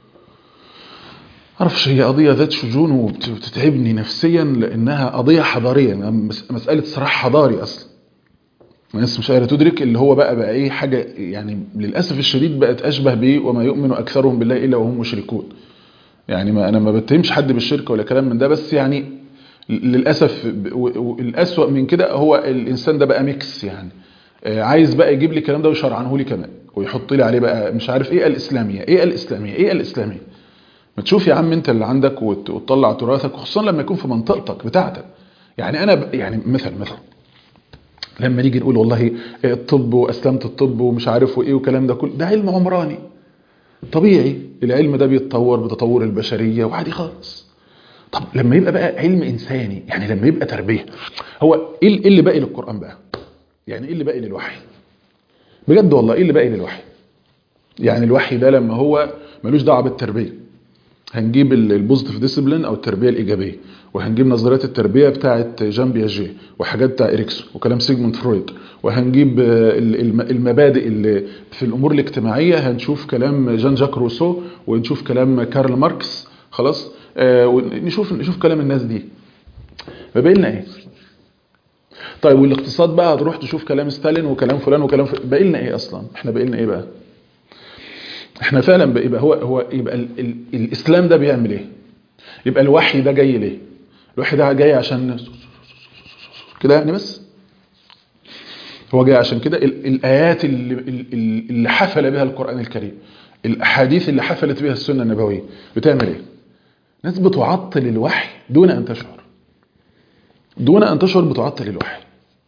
عرفش هي قضيه ذات شجون وبت- وبتتعبني نفسيا لانها قضيه حضاريه يعني مس- مساله صراع حضاري اصلا الناس مش قادره تدرك اللي هو بقى بقى ايه حاجه يعني للاسف الشديد بقت اشبه بايه وما يؤمن اكثرهم بالله الا وهم مشركون يعني ما انا ما بتهمش حد بالشرك ولا كلام من ده بس يعني للاسف ب- و- و- الاسوأ من كده هو الانسان ده بقى ميكس يعني آه، عايز بقى يجيب لي الكلام ده ويشرعنه لي كمان ويحط لي عليه بقى مش عارف ايه الاسلاميه ايه الاسلاميه ايه الاسلاميه ما تشوف يا عم انت اللي عندك وت- وتطلع تراثك وخصوصا لما يكون في منطقتك بتاعتك يعني انا ب- يعني مثل مثل لما نيجي نقول والله الطب واسلمت الطب ومش عارف وايه والكلام ده كله ده علم عمراني طبيعي العلم ده بيتطور بتطور البشريه وعادي خالص طب لما يبقى بقى علم انساني يعني لما يبقى تربيه هو ايه إيه اللي باقي للقران بقى يعني ايه اللي باقي للوحي بجد والله ايه اللي باقي للوحي يعني الوحي ده لما هو ملوش دعوه بالتربيه هنجيب البوزيتيف ديسيبلين او التربيه الايجابيه وهنجيب نظريات التربيه بتاعه جان بياجي وحاجات بتاع اريكسون وكلام سيجموند فرويد وهنجيب آه، ال- الم- المبادئ اللي في الامور الاجتماعيه هنشوف كلام جان جاك روسو ونشوف كلام كارل ماركس خلاص آه، ونشوف نشوف كلام الناس دي ما بقينا ايه طيب والاقتصاد بقى هتروح تشوف كلام ستالين وكلام فلان وكلام فلان باقي لنا ايه اصلا احنا باقي لنا ايه بقى احنا فعلا بقى يبقى هو هو يبقى ال ال الاسلام ده بيعمل ايه يبقى الوحي ده جاي ليه الوحي ده جاي عشان كده يعني بس هو جاي عشان كده ال- الايات اللي, اللي اللي حفل بها القران الكريم الاحاديث اللي حفلت بها السنه النبويه بتعمل ايه ناس بتعطل الوحي دون ان تشعر دون ان تشعر بتعطل الوحي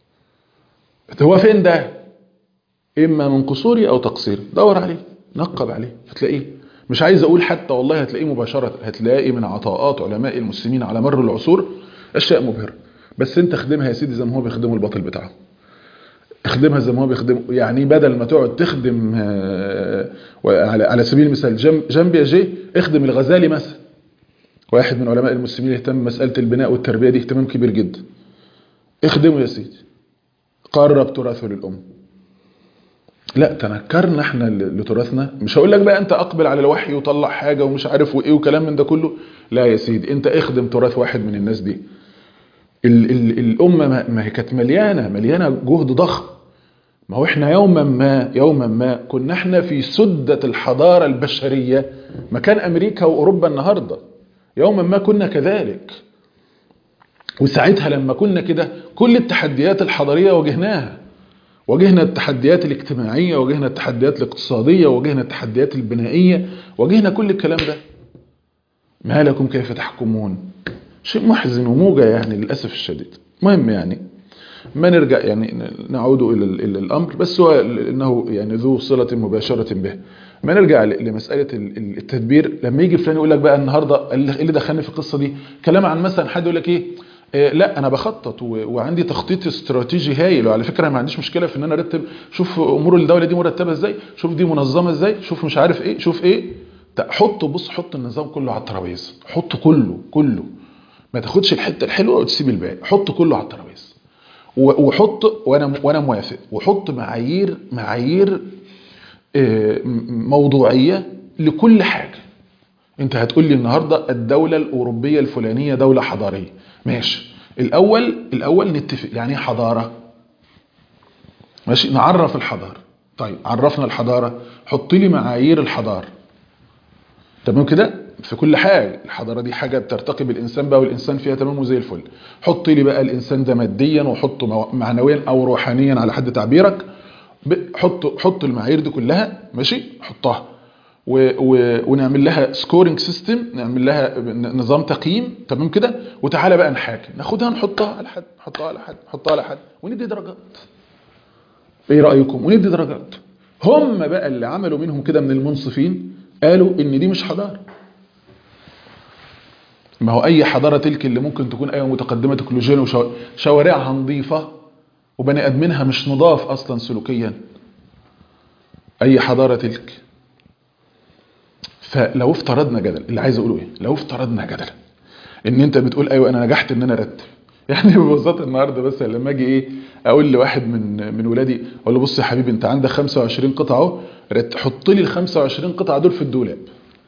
هو فين ده اما من قصوري او تقصيري دور عليه نقب عليه هتلاقيه مش عايز اقول حتى والله هتلاقيه مباشره هتلاقي من عطاءات علماء المسلمين على مر العصور اشياء مبهره بس انت خدمها يا سيدي زي ما هو بيخدموا الباطل بتاعه اخدمها زي ما هو بيخدم يعني بدل ما تقعد تخدم آه، على على سبيل المثال جنب جنب ياجي اخدم الغزالي مثلا واحد من علماء المسلمين يهتم بمساله البناء والتربيه دي اهتمام كبير جدا اخدمه يا سيدي قرب تراثه للامه لا تنكرنا احنا ل- لتراثنا مش هقول لك بقى انت اقبل على الوحي وطلع حاجه ومش عارف وايه وكلام من ده كله لا يا سيدي انت اخدم تراث واحد من الناس دي ال ال الامه ما ما هي كانت مليانه مليانه جهد ضخم ما هو احنا يوما ما يوما ما كنا احنا في سدة الحضارة البشرية مكان امريكا واوروبا النهاردة يوما ما كنا كذلك وساعتها لما كنا كده كل التحديات الحضارية واجهناها واجهنا التحديات الاجتماعية واجهنا التحديات الاقتصادية واجهنا التحديات البنائية واجهنا كل الكلام ده ما لكم كيف تحكمون شيء محزن وموجع يعني للأسف الشديد مهم يعني ما نرجع يعني نعود إلى إلى الأمر بس هو إنه يعني ذو صلة مباشرة به ما نرجع لمسألة التدبير لما يجي فلان يقول لك بقى النهاردة اللي دخلني في القصة دي كلام عن مثلا حد يقول لك إيه إيه لا انا بخطط وعندي تخطيط استراتيجي هايل وعلى فكره انا ما عنديش مشكله في ان انا ارتب شوف امور الدوله دي مرتبه ازاي شوف دي منظمه ازاي شوف مش عارف ايه شوف ايه حط بص حط النظام كله على الترابيزه حط كله كله ما تاخدش الحته الحلوه وتسيب الباقي حط كله على الترابيزه وحط وانا وانا موافق وحط معايير معايير موضوعيه لكل حاجه انت هتقول لي النهارده الدوله الاوروبيه الفلانيه دوله حضاريه ماشي الاول الاول نتفق يعني ايه حضاره ماشي نعرف الحضاره طيب عرفنا الحضاره حط لي معايير الحضاره تمام كده في كل حاجه الحضاره دي حاجه بترتقي بالانسان بقى والانسان فيها تمام وزي الفل حط لي بقى الانسان ده ماديا وحطه معنويا او روحانيا على حد تعبيرك حط حط المعايير دي كلها ماشي حطها و و ونعمل لها سكورنج سيستم نعمل لها نظام تقييم تمام كده وتعالى بقى نحاكم ناخدها نحطها على حد نحطها على حد نحطها على حد وندي درجات ايه رايكم وندي درجات هم بقى اللي عملوا منهم كده من المنصفين قالوا ان دي مش حضاره ما هو اي حضاره تلك اللي ممكن تكون ايوه متقدمه تكنولوجيا وشوارعها نظيفه وبني ادمينها مش نضاف اصلا سلوكيا اي حضاره تلك فلو افترضنا جدل اللي عايز اقوله ايه لو افترضنا جدلا ان انت بتقول ايوه انا نجحت ان انا ارتب يعني ببساطه النهارده بس لما اجي ايه اقول لواحد من من ولادي اقول له بص يا حبيبي انت عندك 25 قطعه اهو حط لي ال 25 قطعه دول في الدولاب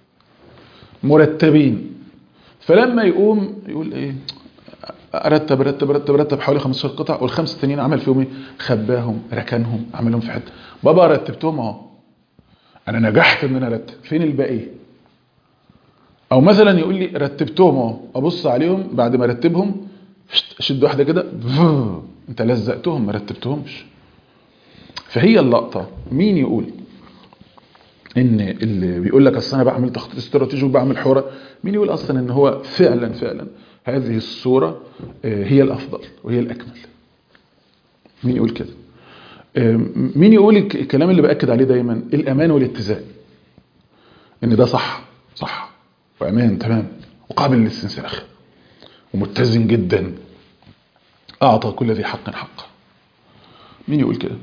مرتبين فلما يقوم يقول ايه ارتب ارتب ارتب ارتب حوالي 15 قطعه والخمسه التانيين عمل فيهم ايه خباهم ركنهم عملهم في حته بابا رتبتهم اهو انا نجحت ان انا ارتب فين الباقي او مثلا يقول لي رتبتهم اهو ابص عليهم بعد ما ارتبهم اشد واحده كده انت لزقتهم ما رتبتهمش فهي اللقطه مين يقول ان اللي بيقول لك اصل انا بعمل تخطيط استراتيجي وبعمل حوار مين يقول اصلا ان هو فعلا فعلا هذه الصوره هي الافضل وهي الاكمل مين يقول كده مين يقول الكلام اللي باكد عليه دايما الامان والاتزان ان ده صح صح وامان تمام وقابل للاستنساخ ومتزن جدا اعطى كل ذي حق حقه مين يقول كده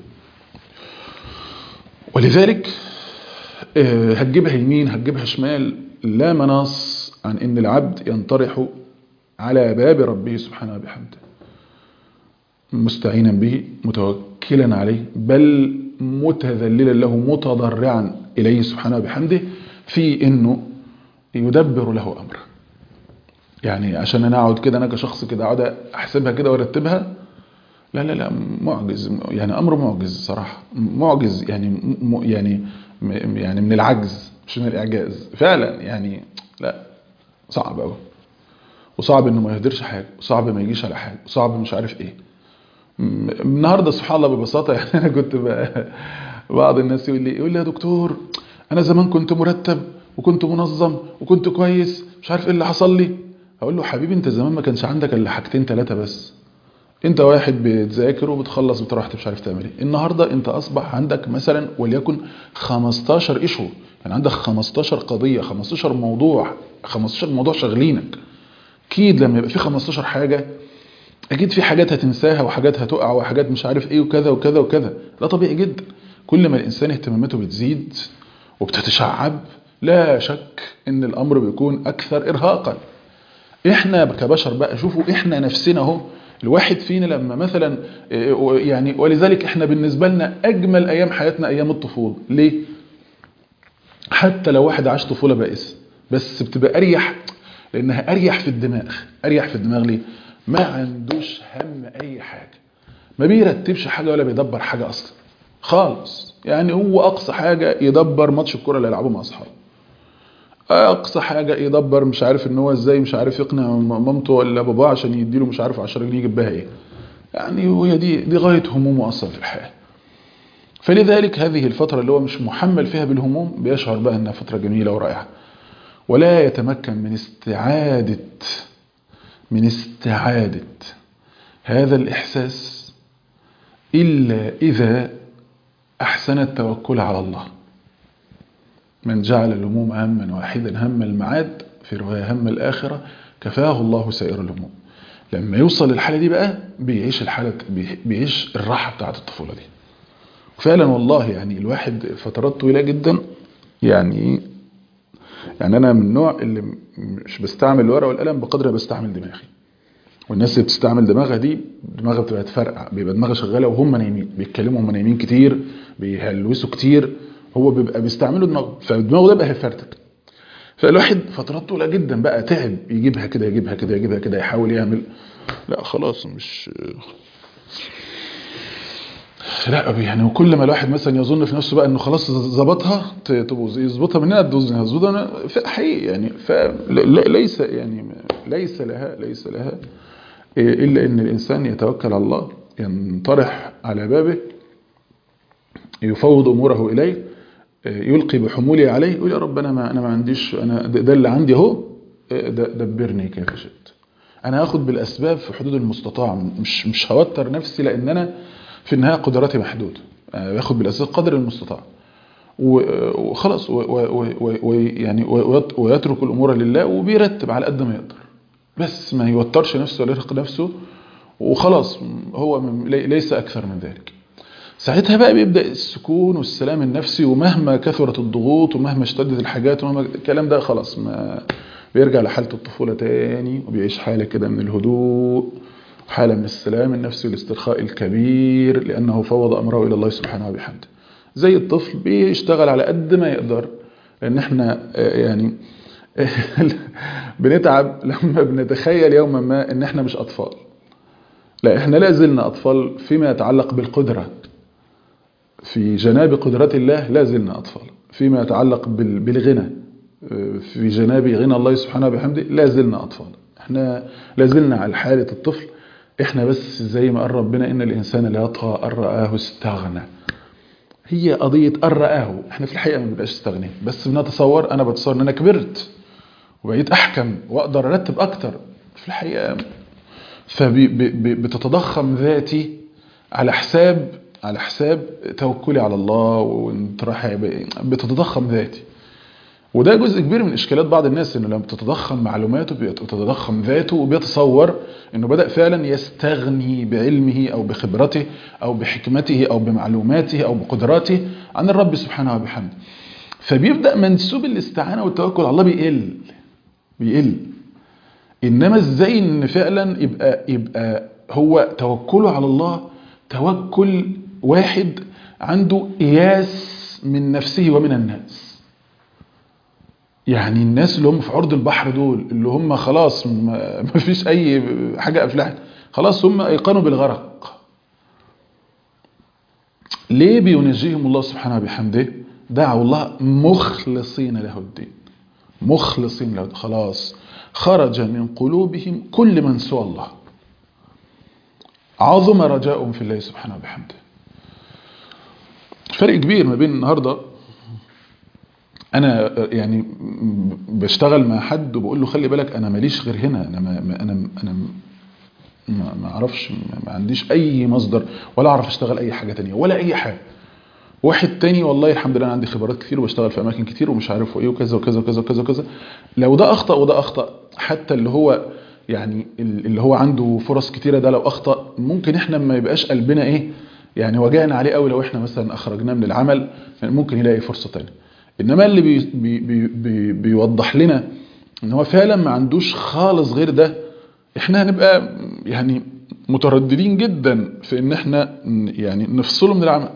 ولذلك هتجيبها يمين هتجيبها شمال لا مناص عن ان العبد ينطرح على باب ربه سبحانه وبحمده مستعينا به متوكلا عليه بل متذللا له متضرعا إليه سبحانه وبحمده في أنه يدبر له أمره يعني عشان أنا أقعد كده أنا كشخص كده أقعد أحسبها كده وأرتبها لا لا لا معجز يعني أمر معجز صراحة معجز يعني م يعني يعني من العجز مش من الإعجاز فعلا يعني لا صعب أوي وصعب إنه ما يهدرش حاجة وصعب ما يجيش على حاجة وصعب مش عارف إيه النهارده سبحان الله ببساطه يعني انا كنت بقى بعض الناس يقول لي يقول لي يا دكتور انا زمان كنت مرتب وكنت منظم وكنت كويس مش عارف ايه اللي حصل لي اقول له حبيبي انت زمان ما كانش عندك الا حاجتين ثلاثه بس انت واحد بتذاكر وبتخلص بتروح مش عارف تعمل ايه النهارده انت اصبح عندك مثلا وليكن 15 ايشو يعني عندك 15 قضيه 15 موضوع 15 موضوع شاغلينك اكيد لما يبقى في 15 حاجه اكيد في حاجات هتنساها وحاجات هتقع وحاجات مش عارف ايه وكذا وكذا وكذا ده طبيعي جدا كل ما الانسان اهتماماته بتزيد وبتتشعب لا شك ان الامر بيكون اكثر ارهاقا احنا كبشر بقى شوفوا احنا نفسنا اهو الواحد فينا لما مثلا يعني ولذلك احنا بالنسبة لنا اجمل ايام حياتنا ايام الطفولة ليه حتى لو واحد عاش طفولة بائسة بس بتبقى اريح لانها اريح في الدماغ اريح في الدماغ ليه ما عندوش هم اي حاجة ما بيرتبش حاجة ولا بيدبر حاجة اصلا خالص يعني هو اقصى حاجة يدبر ماتش الكرة اللي يلعبه مع اصحابه اقصى حاجة يدبر مش عارف ان هو ازاي مش عارف يقنع مامته ولا باباه عشان يديله مش عارف 10 جنيه يجيب بها ايه يعني وهي دي دي غاية همومه اصلا في الحياة فلذلك هذه الفترة اللي هو مش محمل فيها بالهموم بيشعر بقى انها فترة جميلة ورائعة ولا يتمكن من استعادة من استعادة هذا الإحساس إلا إذا أحسن التوكل على الله من جعل الهموم هما واحدا هم المعاد في رواية هم الآخرة كفاه الله سائر الهموم لما يوصل للحالة دي بقى بيعيش الحالة بيعيش الراحة بتاعت الطفولة دي فعلا والله يعني الواحد فترات طويلة جدا يعني يعني أنا من النوع اللي مش بستعمل الورقة والقلم بقدر بستعمل دماغي والناس اللي بتستعمل دماغها دي دماغها بتبقى تفرقع بيبقى دماغها شغالة وهم نايمين بيتكلموا هم نايمين كتير بيهلوسوا كتير هو بيبقى بيستعملوا دماغه فدماغه ده بقى هيفرتك فالواحد فترات طويله جدا بقى تعب يجيبها كده يجيبها كده يجيبها كده يحاول يعمل لا خلاص مش لا يعني وكل ما الواحد مثلا يظن في نفسه بقى انه خلاص ظبطها تبوظ يظبطها منها تبوظ منها حقيقي يعني فليس يعني ليس لها ليس لها الا ان الانسان يتوكل على الله ينطرح على بابه يفوض اموره اليه يلقي بحمولي عليه يقول يا رب انا ما انا ما عنديش انا ده اللي عندي اهو دبرني كيف شئت انا هاخد بالاسباب في حدود المستطاع مش مش هوتر نفسي لان انا في النهايه قدراتي محدوده باخد بالاسباب قدر المستطاع وخلاص ويعني ويترك الامور لله وبيرتب على قد ما يقدر بس ما يوترش نفسه ولا يرهق نفسه وخلاص هو ليس اكثر من ذلك ساعتها بقى بيبدأ السكون والسلام النفسي ومهما كثرت الضغوط ومهما اشتدت الحاجات ومهما الكلام ده خلاص ما بيرجع لحالة الطفولة تاني وبيعيش حالة كده من الهدوء حالة من السلام النفسي والاسترخاء الكبير لأنه فوض أمره إلى الله سبحانه وبحمده زي الطفل بيشتغل على قد ما يقدر لأن احنا يعني بنتعب لما بنتخيل يوما ما ان احنا مش أطفال لا احنا لا زلنا أطفال فيما يتعلق بالقدرة في جناب قدرات الله لا زلنا أطفال فيما يتعلق بالغنى في جناب غنى الله سبحانه وبحمده لا زلنا أطفال احنا لا زلنا على حالة الطفل احنا بس زي ما قال ربنا إن الإنسان لا يطغى أن رآه استغنى هي قضية أن رآه احنا في الحقيقة ما بنبقاش استغنين بس بنتصور أنا بتصور أن أنا كبرت وبقيت أحكم وأقدر أرتب أكتر في الحقيقة فبتتضخم ذاتي على حساب على حساب توكلي على الله وانطراحي بتتضخم ذاتي وده جزء كبير من اشكالات بعض الناس انه لما بتتضخم معلوماته بتتضخم ذاته وبيتصور انه بدأ فعلا يستغني بعلمه او بخبرته او بحكمته او بمعلوماته او بقدراته عن الرب سبحانه وبحمده فبيبدأ منسوب الاستعانة والتوكل على الله بيقل بيقل انما ازاي ان فعلا يبقى يبقى هو توكله على الله توكل واحد عنده إياس من نفسه ومن الناس يعني الناس اللي هم في عرض البحر دول اللي هم خلاص ما فيش أي حاجة أفلحت خلاص هم أيقنوا بالغرق ليه بينجيهم الله سبحانه بحمده دعوا الله مخلصين له الدين مخلصين له خلاص خرج من قلوبهم كل من سوى الله عظم رجاؤهم في الله سبحانه وبحمده فرق كبير ما بين النهاردة انا يعني بشتغل مع حد وبقول له خلي بالك انا ماليش غير هنا انا ما انا انا ما اعرفش ما عنديش اي مصدر ولا اعرف اشتغل اي حاجة تانية ولا اي حاجة واحد تاني والله الحمد لله انا عندي خبرات كتير وبشتغل في اماكن كتير ومش عارف ايه وكذا وكذا وكذا وكذا وكذا لو ده اخطا وده اخطا حتى اللي هو يعني اللي هو عنده فرص كتيرة ده لو اخطا ممكن احنا ما يبقاش قلبنا ايه يعني وجعنا عليه قوي لو احنا مثلا اخرجناه من العمل ممكن يلاقي فرصة تانية انما اللي بي بي بي بي بيوضح لنا ان هو فعلا ما عندوش خالص غير ده احنا هنبقى يعني مترددين جدا في ان احنا يعني نفصله من العمل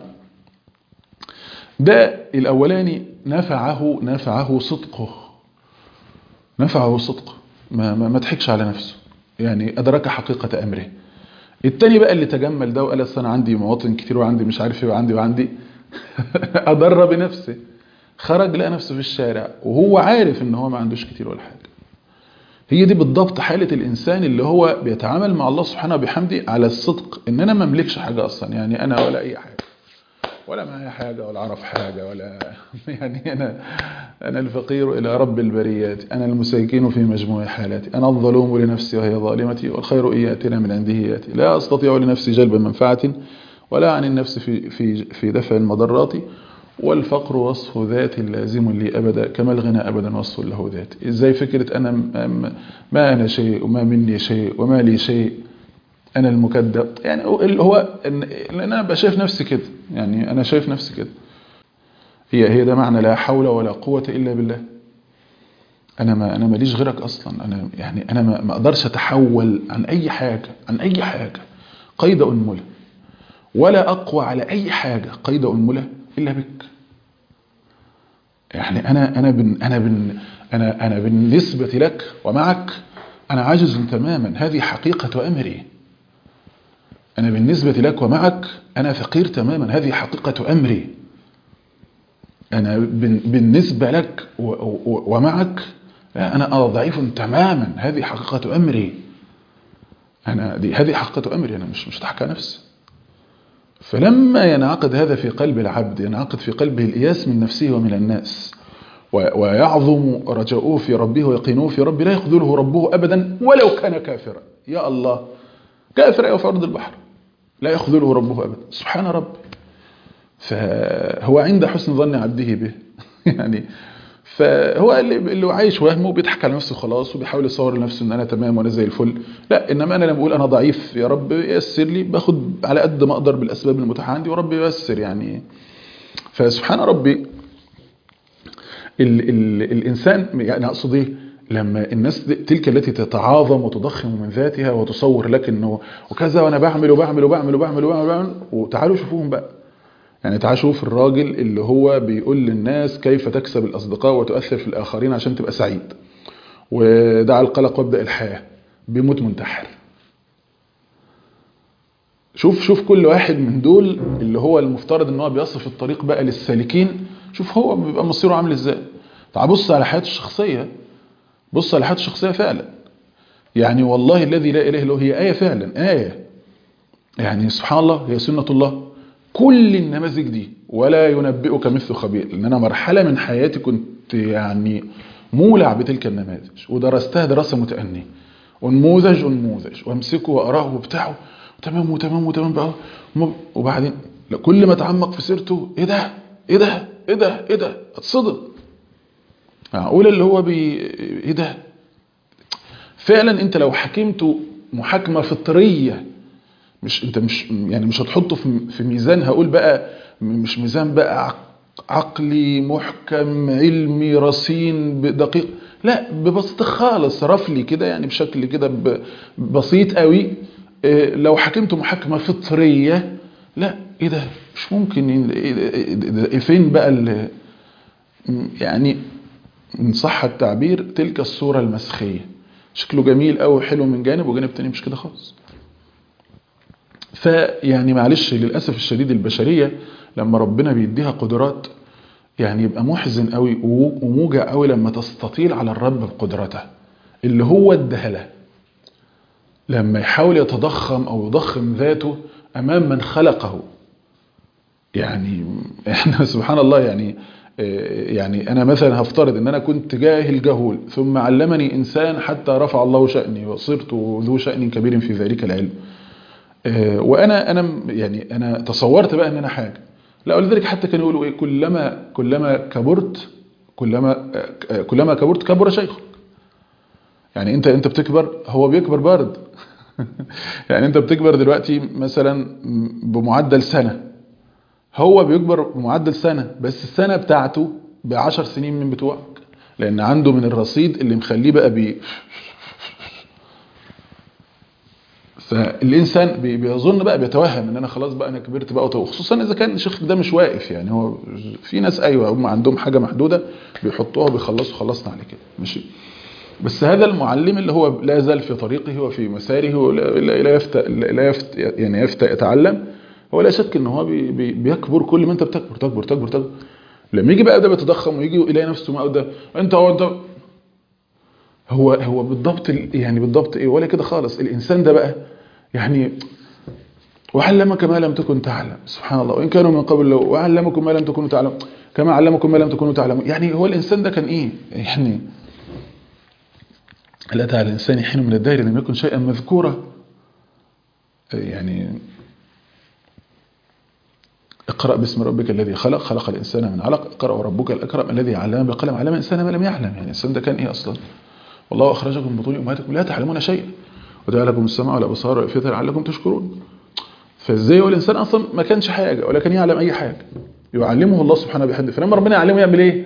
ده الاولاني نفعه نفعه صدقه نفعه صدقه ما, ما, ما تحكش على نفسه يعني ادرك حقيقة امره التاني بقى اللي تجمل ده وقال اصل انا عندي مواطن كتير وعندي مش عارف ايه وعندي وعندي اضر بنفسه خرج لقى نفسه في الشارع وهو عارف ان هو ما عندوش كتير ولا حاجه هي دي بالضبط حالة الإنسان اللي هو بيتعامل مع الله سبحانه وبحمده على الصدق إن أنا ما أملكش حاجة أصلا يعني أنا ولا أي حاجة ولا معايا حاجة ولا أعرف حاجة ولا يعني أنا أنا الفقير إلى رب البريات أنا المساكين في مجموع حالاتي أنا الظلوم لنفسي وهي ظالمتي والخير إن يأتينا من عنده يأتي لا أستطيع لنفسي جلب منفعة ولا عن النفس في في في دفع المضرات والفقر وصف ذات لازم لي أبدا كما الغنى أبدا وصف له ذات إزاي فكرة أنا ما أنا شيء وما مني شيء وما لي شيء أنا المكذب يعني اللي هو لأن أنا بشايف نفسي كده يعني أنا شايف نفسي كده هي هي ده معنى لا حول ولا قوة إلا بالله أنا ما أنا ماليش غيرك أصلا أنا يعني أنا ما, ما أقدرش أتحول عن أي حاجة عن أي حاجة قيد أنملة ولا أقوى على أي حاجة قيد أنملة إلا بك يعني أنا أنا بن أنا بن أنا أنا بالنسبة لك ومعك أنا عاجز تماما هذه حقيقة أمري أنا بالنسبة لك ومعك أنا فقير تماما هذه حقيقة أمري أنا بالنسبة لك ومعك أنا ضعيف تماما هذه حقيقة أمري أنا دي هذه حقيقة أمري أنا مش مش تحكى نفسي فلما ينعقد هذا في قلب العبد ينعقد في قلبه الإياس من نفسه ومن الناس ويعظم رجاؤه في ربه ويقينه في ربه لا يخذله ربه أبدا ولو كان كافرا يا الله كافر أو في أرض البحر لا يخذله ربه أبدا سبحان ربي فهو عند حسن ظن عبده به يعني فهو اللي اللي عايش وهمه وبيضحك على نفسه خلاص وبيحاول يصور لنفسه ان انا تمام وانا زي الفل لا انما انا لما بقول انا ضعيف يا رب يسر لي باخد على قد ما اقدر بالاسباب المتاحه عندي ورب ييسر يعني فسبحان ربي ال ال الانسان يعني اقصد ايه لما الناس تلك التي تتعاظم وتضخم من ذاتها وتصور لك انه وكذا وانا بعمل وبعمل وبعمل وبعمل وبعمل, وبعمل وتعالوا شوفوهم بقى يعني تعال شوف الراجل اللي هو بيقول للناس كيف تكسب الأصدقاء وتؤثر في الآخرين عشان تبقى سعيد ودع القلق وابدأ الحياة بيموت منتحر شوف شوف كل واحد من دول اللي هو المفترض ان هو بيصف الطريق بقى للسالكين شوف هو بيبقى مصيره عامل ازاي تعال بص على حياته الشخصية بص على حياته الشخصية فعلا يعني والله الذي لا إله إلا هو هي آية فعلا آية يعني سبحان الله هي سنة الله كل النماذج دي ولا ينبئك مثل خبير لان انا مرحله من حياتي كنت يعني مولع بتلك النماذج ودرستها دراسه متأنية ونموذج ونموذج وامسكه واقراه وبتاعه تمام وتمام وتمام بقى وبعدين كل ما اتعمق في سيرته ايه ده ايه ده ايه ده ايه ده اتصدم معقول اللي هو بي ايه ده فعلا انت لو حكمته محاكمه فطريه مش انت مش يعني مش هتحطه في في ميزان هقول بقى مش ميزان بقى عقلي محكم علمي رصين دقيق لا ببساطه خالص رفلي كده يعني بشكل كده بسيط قوي لو حكمته محاكمه فطريه لا ايه ده مش ممكن إيه فين بقى يعني ان صح التعبير تلك الصوره المسخيه شكله جميل قوي حلو من جانب وجانب تاني مش كده خالص فيعني معلش للأسف الشديد البشرية لما ربنا بيديها قدرات يعني يبقى محزن قوي وموجع قوي لما تستطيل على الرب بقدرته اللي هو اداها لما يحاول يتضخم أو يضخم ذاته أمام من خلقه يعني احنا سبحان الله يعني يعني أنا مثلا هفترض أن أنا كنت جاهل جهول ثم علمني إنسان حتى رفع الله شأني وصرت ذو شأن كبير في ذلك العلم وانا انا يعني انا تصورت بقى ان انا حاجه لا ولذلك حتى كانوا يقولوا ايه كلما كلما كبرت كلما كلما كبرت كبر شيخك يعني انت انت بتكبر هو بيكبر برد يعني انت بتكبر دلوقتي مثلا بمعدل سنه هو بيكبر بمعدل سنه بس السنه بتاعته بعشر سنين من بتوعك لان عنده من الرصيد اللي مخليه بقى بي فالانسان بي- بيظن بقى بيتوهم ان انا خلاص بقى انا كبرت بقى وط- خصوصا اذا كان الشيخ ده مش واقف يعني هو في ناس ايوه هم عندهم حاجه محدوده بيحطوها وبيخلصوا خلصنا على كده ماشي بس هذا المعلم اللي هو لا زال في طريقه وفي مساره ولا لا لا يفتى لا يفتى يعني يفتى يتعلم هو لا شك ان هو بي بي بيكبر كل ما انت بتكبر تكبر تكبر تكبر لما يجي بقى ده بيتضخم ويجي يلاقي نفسه ما ده انت هو انت هو هو بالضبط ال- يعني بالضبط ايه ولا كده خالص الانسان ده بقى يعني وعلمك ما لم تكن تعلم سبحان الله وان كانوا من قبل لو وعلمكم ما لم تكونوا تعلمون كما علمكم ما لم تكونوا تعلمون يعني هو الانسان ده كان ايه يعني هل أتى على الإنسان حين من الدهر لم يكن شيئا مذكورا يعني اقرأ باسم ربك الذي خلق خلق الإنسان من علق اقرأ وربك الأكرم الذي علم بالقلم علم الإنسان ما لم يعلم يعني الإنسان ده كان إيه أصلا والله أخرجكم من بطون أمهاتكم لا تعلمون شيئا وجعل لكم السماء والأبصار والأفئدة لعلكم تشكرون فازاي هو الإنسان أصلا ما كانش حاجة ولا كان يعلم أي حاجة يعلمه الله سبحانه بحمده فلما ربنا يعلمه يعمل إيه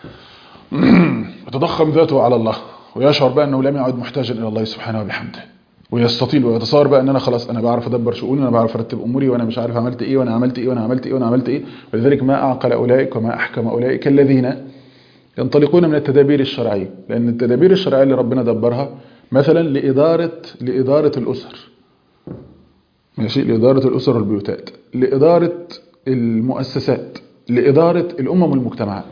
يتضخم ذاته على الله ويشعر بقى أنه لم يعد محتاجا إلى الله سبحانه وبحمده ويستطيل ويتصور بقى ان انا خلاص انا بعرف ادبر شؤوني وانا بعرف ارتب اموري وانا مش عارف عملت ايه وانا عملت ايه وانا عملت ايه وانا عملت ايه ولذلك ما اعقل اولئك وما احكم اولئك الذين ينطلقون من التدابير الشرعيه لان التدابير الشرعيه اللي ربنا دبرها مثلا لاداره لاداره الاسر ماشي لاداره الاسر والبيوتات لاداره المؤسسات لاداره الامم والمجتمعات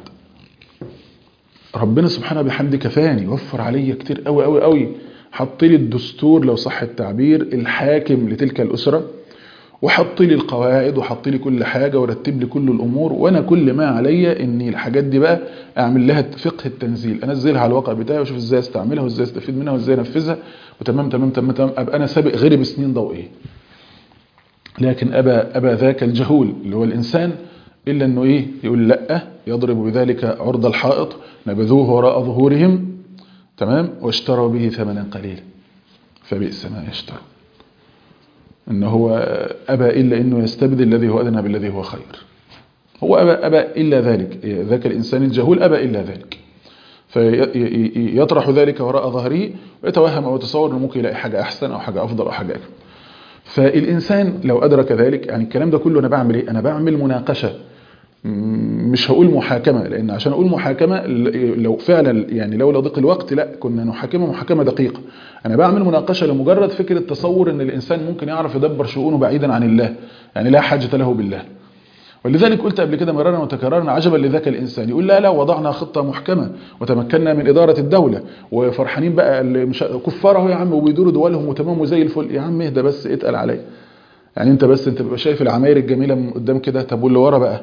ربنا سبحانه بحمده كفاني وفر عليا كتير قوي قوي قوي حط لي الدستور لو صح التعبير الحاكم لتلك الأسرة وحط لي القواعد وحط لي كل حاجة ورتب لي كل الأمور وأنا كل ما عليا إني الحاجات دي بقى أعمل لها فقه التنزيل أنزلها على الواقع بتاعي وأشوف إزاي أستعملها وإزاي أستفيد منها وإزاي أنفذها وتمام تمام تمام تمام أبقى أنا سابق غيري بسنين ضوئية لكن أبى أبى ذاك الجهول اللي هو الإنسان إلا أنه إيه يقول لأ يضرب بذلك عرض الحائط نبذوه وراء ظهورهم تمام واشتروا به ثمنا قليلا فبئس ما يشتروا ان هو ابى الا انه يستبدل الذي هو ادنى بالذي هو خير هو ابى ابى الا ذلك ذاك الانسان الجهول ابى الا ذلك فيطرح ذلك وراء ظهره ويتوهم او يتصور انه ممكن يلاقي حاجه احسن او حاجه افضل او حاجه اكبر فالانسان لو ادرك ذلك يعني الكلام ده كله انا بعمل ايه انا بعمل مناقشه مش هقول محاكمة لأن عشان أقول محاكمة لو فعلا يعني لو لضيق الوقت لا كنا نحاكمه محاكمة دقيقة أنا بعمل مناقشة لمجرد فكرة تصور أن الإنسان ممكن يعرف يدبر شؤونه بعيدا عن الله يعني لا حاجة له بالله ولذلك قلت قبل كده مرارا وتكرارا عجبا لذاك الإنسان يقول لا لا وضعنا خطة محكمة وتمكنا من إدارة الدولة وفرحانين بقى مش كفاره يا عم وبيدوروا دولهم وتمام وزي الفل يا عم اهدى بس اتقل عليا يعني انت بس انت بتبقى شايف العماير الجميلة من قدام كده طب واللي ورا بقى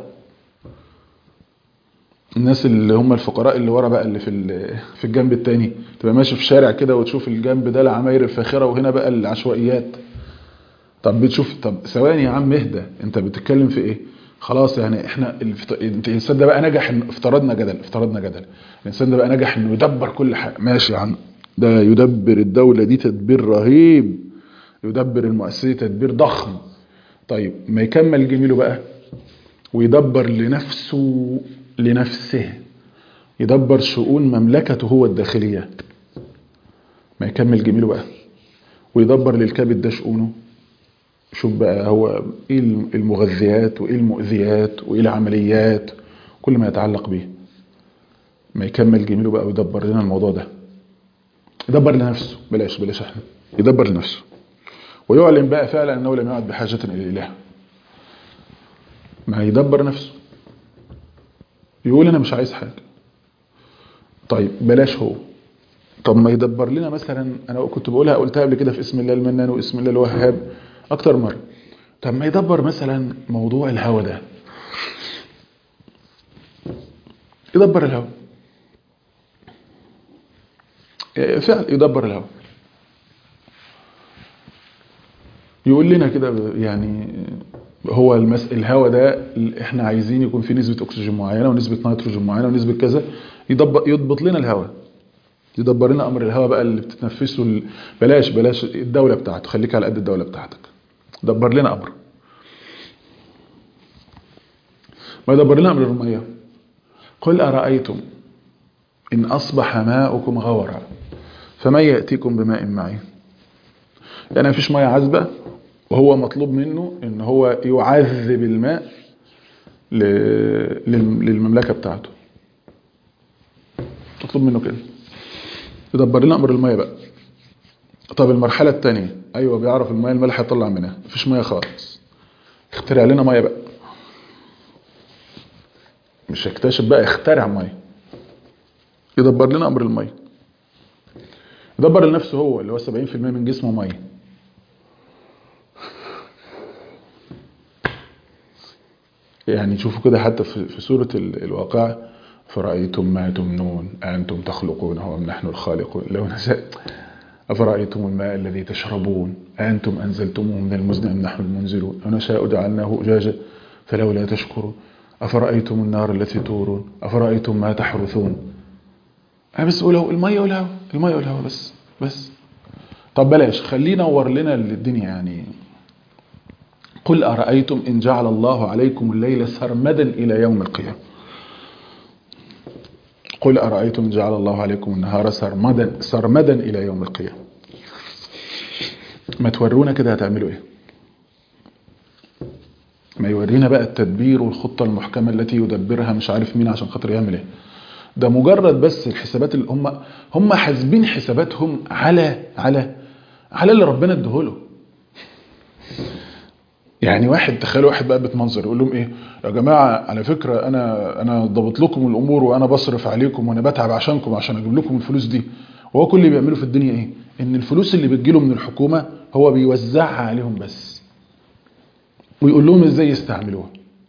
الناس اللي هم الفقراء اللي ورا بقى اللي في في الجنب التاني تبقى ماشي في شارع كده وتشوف الجنب ده العماير الفاخره وهنا بقى العشوائيات طب بتشوف طب ثواني يا عم اهدى انت بتتكلم في ايه خلاص يعني احنا الانسان ده بقى نجح ان افترضنا جدل افترضنا جدل الانسان ده بقى نجح انه يدبر كل حاجه ماشي يا عم ده يدبر الدوله دي تدبير رهيب يدبر المؤسسه تدبير ضخم طيب ما يكمل جميله بقى ويدبر لنفسه لنفسه يدبر شؤون مملكته هو الداخلية ما يكمل جميله بقى ويدبر للكبد ده شؤونه شوف بقى هو ايه المغذيات وايه المؤذيات وايه العمليات كل ما يتعلق به ما يكمل جميله بقى ويدبر لنا الموضوع ده يدبر لنفسه بلاش بلاش احنا يدبر لنفسه ويعلن بقى فعلا انه لم يعد بحاجة الى الاله ما يدبر نفسه يقول انا مش عايز حاجة طيب بلاش هو طب ما يدبر لنا مثلا انا كنت بقولها قلتها قبل كده في اسم الله المنان واسم الله الوهاب اكتر مرة طب ما يدبر مثلا موضوع الهوى ده يدبر الهوى فعلا يدبر الهوى يقول لنا كده يعني هو المس... الهواء ده احنا عايزين يكون في نسبة اكسجين معينة ونسبة نيتروجين معينة ونسبة كذا يضبط يضبط لنا الهواء يدبر لنا امر الهواء بقى اللي بتتنفسه ال... بلاش بلاش الدولة بتاعته خليك على قد الدولة بتاعتك دبر لنا امر ما يدبر لنا امر المية قل ارايتم ان اصبح ماؤكم غورا فمن ياتيكم بماء معين يعني مفيش ميه عذبه وهو مطلوب منه ان هو يعذب الماء ل- لل- للمملكه بتاعته مطلوب منه كده يدبر لنا امر الميه بقى طب المرحله الثانيه ايوه بيعرف الميه الملح يطلع منها مفيش ميه خالص اخترع لنا ميه بقى مش يكتشف بقى يخترع ميه يدبر لنا امر الميه يدبر لنفسه هو اللي هو 70% من جسمه ميه يعني شوفوا كده حتى في في سورة ال- الواقع فرأيتم ما تمنون أنتم تخلقونه أم نحن الخالقون لو نسأ أفرأيتم الماء الذي تشربون أنتم أنزلتموه من المزن أم نحن المنزلون لو نشاء جعلناه أجاجا فلولا تشكرون أفرأيتم النار التي تورون أفرأيتم ما تحرثون أنا بس قولوا المية والهواء المية والهواء بس بس طب بلاش خليه نور لنا الدنيا يعني قل أرأيتم إن جعل الله عليكم الليل سرمدا إلى يوم القيامة قل أرأيتم إن جعل الله عليكم النهار سرمدا سرمدا إلى يوم القيامة ما تورونا كده هتعملوا إيه ما يورينا بقى التدبير والخطة المحكمة التي يدبرها مش عارف مين عشان خاطر يعمل إيه ده مجرد بس الحسابات اللي هم هم حاسبين حساباتهم على على على اللي ربنا ادهوله يعني واحد تخيل واحد بقى بتمنظر يقول لهم ايه يا جماعه على فكره انا انا ضابط لكم الامور وانا بصرف عليكم وانا بتعب عشانكم عشان اجيب لكم الفلوس دي وهو كل اللي بيعمله في الدنيا ايه ان الفلوس اللي بتجيله من الحكومه هو بيوزعها عليهم بس ويقول لهم ازاي يستعملوها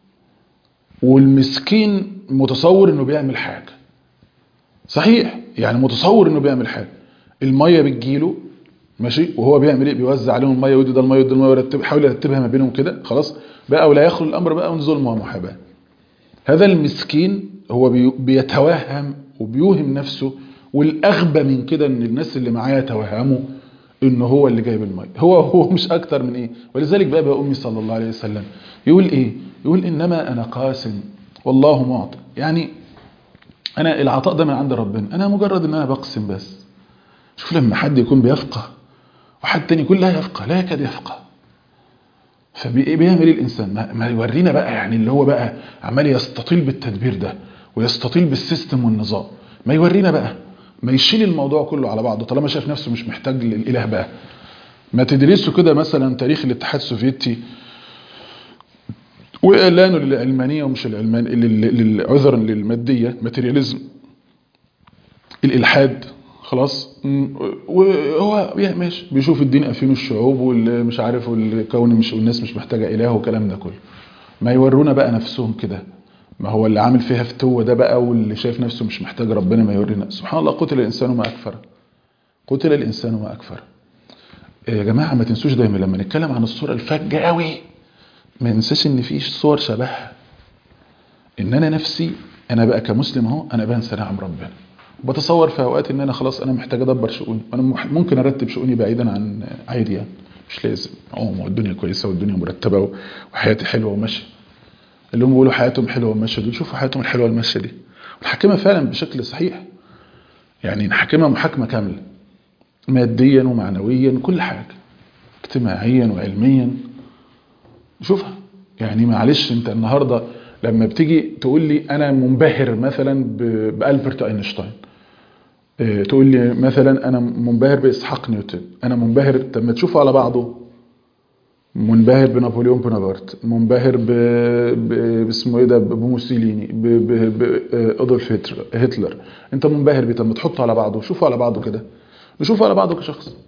والمسكين متصور انه بيعمل حاجه صحيح يعني متصور انه بيعمل حاجه الميه بتجيله ماشي وهو بيعمل ايه بيوزع عليهم الميه ويدي ده الميه ويدي الميه ويرتب يحاول يرتبها ما بينهم كده خلاص بقى ولا يخلو الامر بقى من ظلم ومحاباه هذا المسكين هو بي- بيتوهم وبيوهم نفسه والاغبى من كده ان الناس اللي معاه يتوهموا ان هو اللي جايب الميه هو هو مش اكتر من ايه ولذلك بقى, بقى امي صلى الله عليه وسلم يقول ايه يقول انما انا قاسم والله معطي يعني انا العطاء ده من عند ربنا انا مجرد ان انا بقسم بس شوف لما حد يكون بيفقه وحد تاني يكون لا يفقه لا يكاد يفقه فبيعمل ايه الانسان ما, ما يورينا بقى يعني اللي هو بقى عمال يستطيل بالتدبير ده ويستطيل بالسيستم والنظام ما يورينا بقى ما يشيل الموضوع كله على بعضه طالما شايف نفسه مش محتاج للاله بقى ما تدرسوا كده مثلا تاريخ الاتحاد السوفيتي واعلانه للعلمانيه ومش العلمان لل- للعذر للماديه ماتيرياليزم الالحاد خلاص م- وهو يعني ماشي بيشوف الدين افين الشعوب واللي مش عارف والكون مش والناس مش محتاجه اله والكلام ده كله ما يورونا بقى نفسهم كده ما هو اللي عامل فيها فتوه ده بقى واللي شايف نفسه مش محتاج ربنا ما يورينا سبحان الله قتل الانسان ما اكفر قتل الانسان ما اكفر يا جماعه ما تنسوش دايما لما نتكلم عن الصوره الفجه قوي ما ننساش ان في صور شبهها ان انا نفسي انا بقى كمسلم اهو انا بنسى نعم ربنا بتصور في اوقات ان انا خلاص انا محتاج ادبر شؤوني انا مح- ممكن ارتب شؤوني بعيدا عن عادي يعني مش لازم اه ما هو الدنيا كويسه والدنيا مرتبه و- وحياتي حلوه وماشيه اللي هم بيقولوا حياتهم حلوه وماشيه دول شوفوا حياتهم الحلوه الماشيه دي ونحكمها فعلا بشكل صحيح يعني نحكمها محاكمه كامله ماديا ومعنويا كل حاجه اجتماعيا وعلميا شوفها يعني معلش انت النهارده لما بتيجي تقول لي انا منبهر مثلا ب- بالبرت اينشتاين اه، تقول لي مثلا انا منبهر باسحاق نيوتن انا منبهر طب ما تشوفوا على بعضه منبهر بنابليون بونابرت منبهر ب... ب... باسمه ايه ده بموسوليني ب... ب... بادولف هتلر هتلر انت منبهر بيه طب ما تحطه على بعضه شوفوا على بعضه كده نشوفه على بعضه كشخص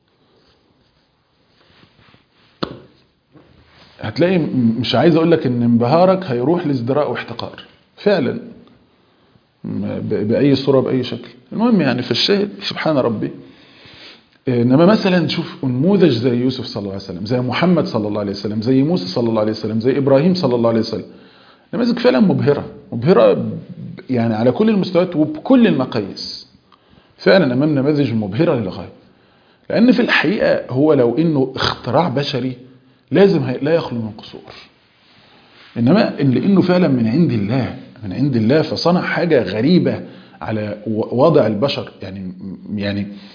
هتلاقي م- مش عايز اقول لك ان انبهارك هيروح لازدراء واحتقار فعلا م- ب- باي صوره باي شكل المهم يعني في الشاهد سبحان ربي انما مثلا شوف نموذج زي يوسف صلى الله عليه وسلم زي محمد صلى الله عليه وسلم زي موسى صلى الله عليه وسلم زي ابراهيم صلى الله عليه وسلم نماذج فعلا مبهره مبهره ب- يعني على كل المستويات وبكل المقاييس فعلا امام نماذج مبهره للغايه لان في الحقيقه هو لو انه اختراع بشري لازم هي- لا يخلو من قصور انما إن لانه فعلا من عند الله من عند الله فصنع حاجه غريبه على و- وضع البشر يعني يعني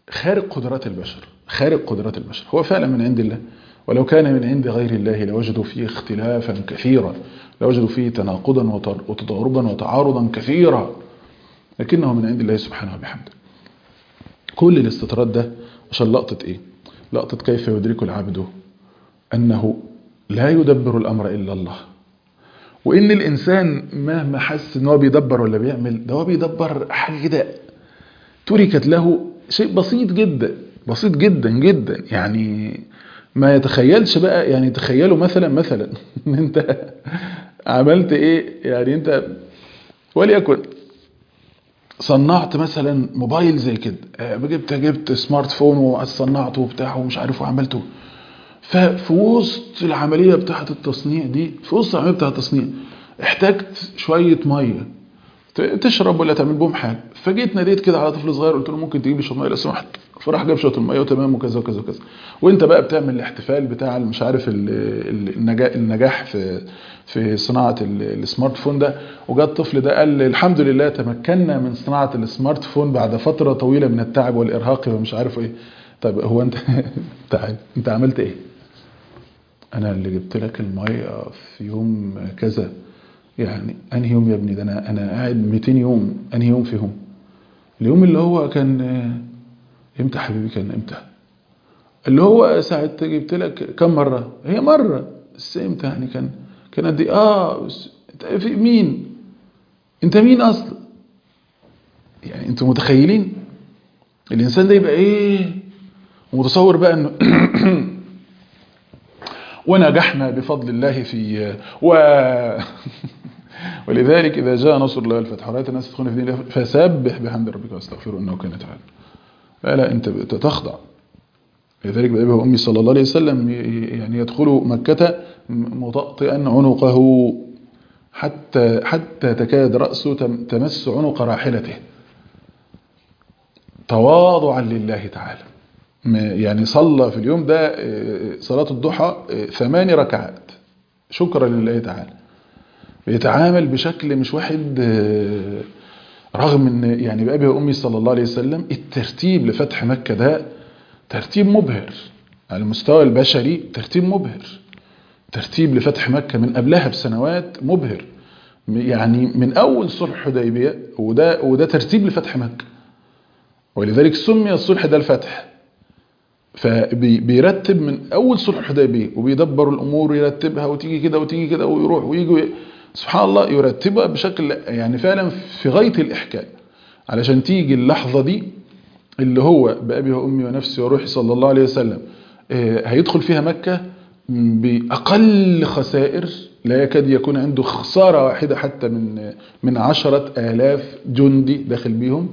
خارق قدرات البشر خارق قدرات البشر هو فعلا من عند الله ولو كان من عند غير الله لوجدوا فيه اختلافا كثيرا لوجدوا فيه تناقضا وتضاربا وتعارضا كثيرا لكنه من عند الله سبحانه وبحمده كل الاستطراد ده عشان لقطة ايه لقطة كيف يدرك العبد انه لا يدبر الامر الا الله وان الانسان مهما حس ان هو بيدبر ولا بيعمل ده هو بيدبر حاجه كده تركت له شيء بسيط جدا بسيط جدا جدا يعني ما يتخيلش بقى يعني تخيلوا مثلا مثلا ان انت عملت ايه يعني انت وليكن صنعت مثلا موبايل زي كده جبت جبت سمارت فون وصنعته وبتاع ومش عارف وعملته ففي وسط العمليه بتاعه التصنيع دي في وسط العمليه بتاعه التصنيع احتجت شويه ميه تشرب ولا تعمل بهم حاجه فجيت ناديت كده على طفل صغير قلت له ممكن تجيب لي شويه ميه لو سمحت فراح جاب شويه الميه وتمام وكذا وكذا وكذا وانت بقى بتعمل الاحتفال بتاع مش عارف النجاح النجاح في في صناعه السمارت فون ده وجاء الطفل ده قال الحمد لله تمكنا من صناعه السمارت فون بعد فتره طويله من التعب والارهاق ومش عارف ايه طب هو انت تعال انت عملت ايه انا اللي جبت لك الميه في يوم كذا يعني انهي يوم يا ابني ده انا انا قاعد 200 يوم انهي يوم فيهم اليوم اللي هو كان امتى حبيبي كان امتى اللي هو ساعة جبت لك كم مرة هي مرة بس امتى يعني كان كان قد ايه اه بس انت في مين انت مين اصلا يعني انتوا متخيلين الانسان ده يبقى ايه متصور بقى انه ونجحنا بفضل الله في و ولذلك إذا جاء نصر الله والفتح ورأيت الناس تدخلون في دين الله فسبح بحمد ربك واستغفره إنه كان تعالى لا لا أنت تخضع لذلك بأبي وأمي صلى الله عليه وسلم يعني يدخل مكة مطأطئا عنقه حتى حتى تكاد رأسه تمس عنق راحلته تواضعا لله تعالى يعني صلى في اليوم ده صلاة الضحى ثماني ركعات شكرا لله تعالى بيتعامل بشكل مش واحد رغم ان يعني بأبي وأمي صلى الله عليه وسلم الترتيب لفتح مكة ده ترتيب مبهر على المستوى البشري ترتيب مبهر ترتيب لفتح مكة من قبلها بسنوات مبهر يعني من أول صلح حديبية وده, وده ترتيب لفتح مكة ولذلك سمي الصلح ده الفتح فبيرتب من اول صلح الحديبيه وبيدبر الامور يرتبها وتيجي كده وتيجي كده ويروح ويجي سبحان الله يرتبها بشكل يعني فعلا في غايه الاحكام علشان تيجي اللحظه دي اللي هو بابي وامي ونفسي وروحي صلى الله عليه وسلم هيدخل فيها مكه باقل خسائر لا يكاد يكون عنده خساره واحده حتى من من عشرة آلاف جندي داخل بيهم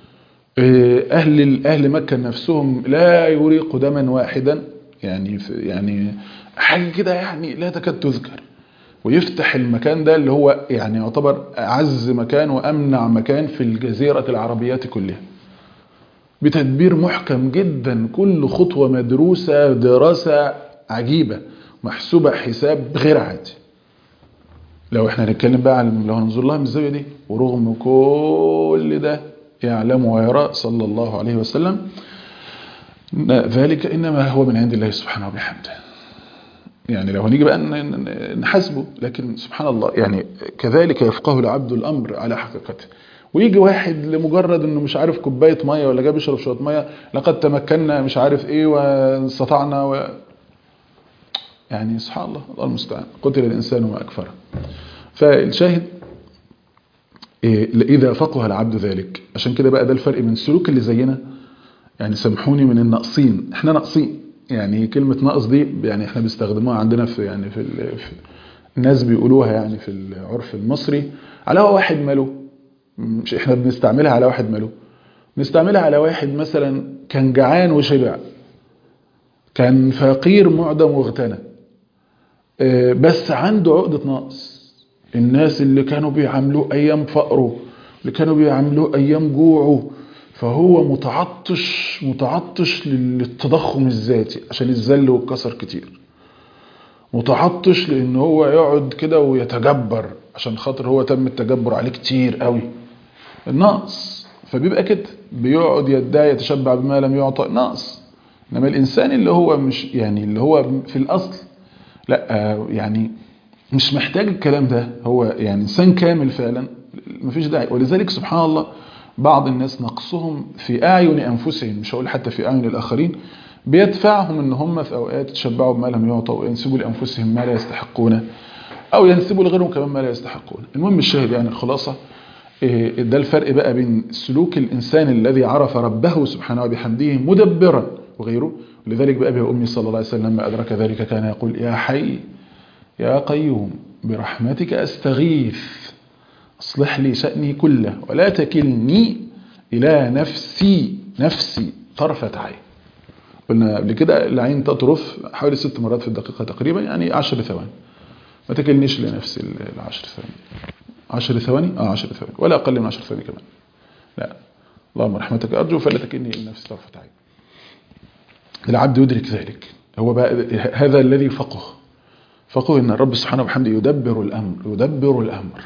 أهل أهل مكة نفسهم لا يريق دما واحدا يعني يعني حاجة كده يعني لا تكاد تذكر ويفتح المكان ده اللي هو يعني يعتبر أعز مكان وأمنع مكان في الجزيرة العربية كلها بتدبير محكم جدا كل خطوة مدروسة دراسة عجيبة محسوبة حساب غير عادي لو احنا هنتكلم بقى عن لو هننظر لها من الزاوية دي ورغم كل ده يعلم ويرى صلى الله عليه وسلم ذلك إنما هو من عند الله سبحانه وبحمده يعني لو هنيجي بقى نحاسبه لكن سبحان الله يعني كذلك يفقه العبد الأمر على حقيقته ويجي واحد لمجرد انه مش عارف كوبايه ميه ولا جاب يشرب شويه ميه لقد تمكنا مش عارف ايه واستطعنا و يعني سبحان الله الله المستعان قتل الانسان ما اكفره فالشاهد إذا فقه العبد ذلك عشان كده بقى ده الفرق من السلوك اللي زينا يعني سامحوني من الناقصين احنا ناقصين يعني كلمة ناقص دي يعني احنا بنستخدموها عندنا في يعني في, في الناس بيقولوها يعني في العرف المصري على واحد ماله مش احنا بنستعملها على واحد ماله بنستعملها على واحد مثلا كان جعان وشبع كان فقير معدم واغتنى بس عنده عقدة نقص الناس اللي كانوا بيعاملوه ايام فقره اللي كانوا بيعاملوه ايام جوعه فهو متعطش متعطش للتضخم الذاتي عشان الذل والكسر كتير متعطش لان هو يقعد كده ويتجبر عشان خاطر هو تم التجبر عليه كتير قوي النقص فبيبقى كده بيقعد يدعي يتشبع بما لم يعطى ناقص انما الانسان اللي هو مش يعني اللي هو في الاصل لا آه، يعني مش محتاج الكلام ده هو يعني انسان كامل فعلا مفيش داعي ولذلك سبحان الله بعض الناس نقصهم في اعين انفسهم مش هقول حتى في اعين الاخرين بيدفعهم ان هم في اوقات يتشبعوا بما لم يعطوا وينسبوا لانفسهم ما لا يستحقونه او ينسبوا لغيرهم كمان ما لا يستحقون المهم الشاهد يعني الخلاصه إيه، ده الفرق بقى بين سلوك الانسان الذي عرف ربه سبحانه وبحمده مدبرا وغيره لذلك بقى به امي صلى الله عليه وسلم لما ادرك ذلك كان يقول يا حي يا قيوم برحمتك استغيث اصلح لي شاني كله ولا تكلني الى نفسي نفسي طرفه عين قلنا قبل كده العين تطرف حوالي ست مرات في الدقيقه تقريبا يعني 10 ثواني ما تكلنيش لنفسي العشر ثواني عشر ثواني اه عشر ثواني ولا اقل من عشر ثواني كمان لا اللهم رحمتك ارجو فلا تكلني لنفسي طرفه عين العبد يدرك ذلك هو بقى هذا الذي فقه فقه ان الرب سبحانه وبحمده يدبر الامر يدبر الامر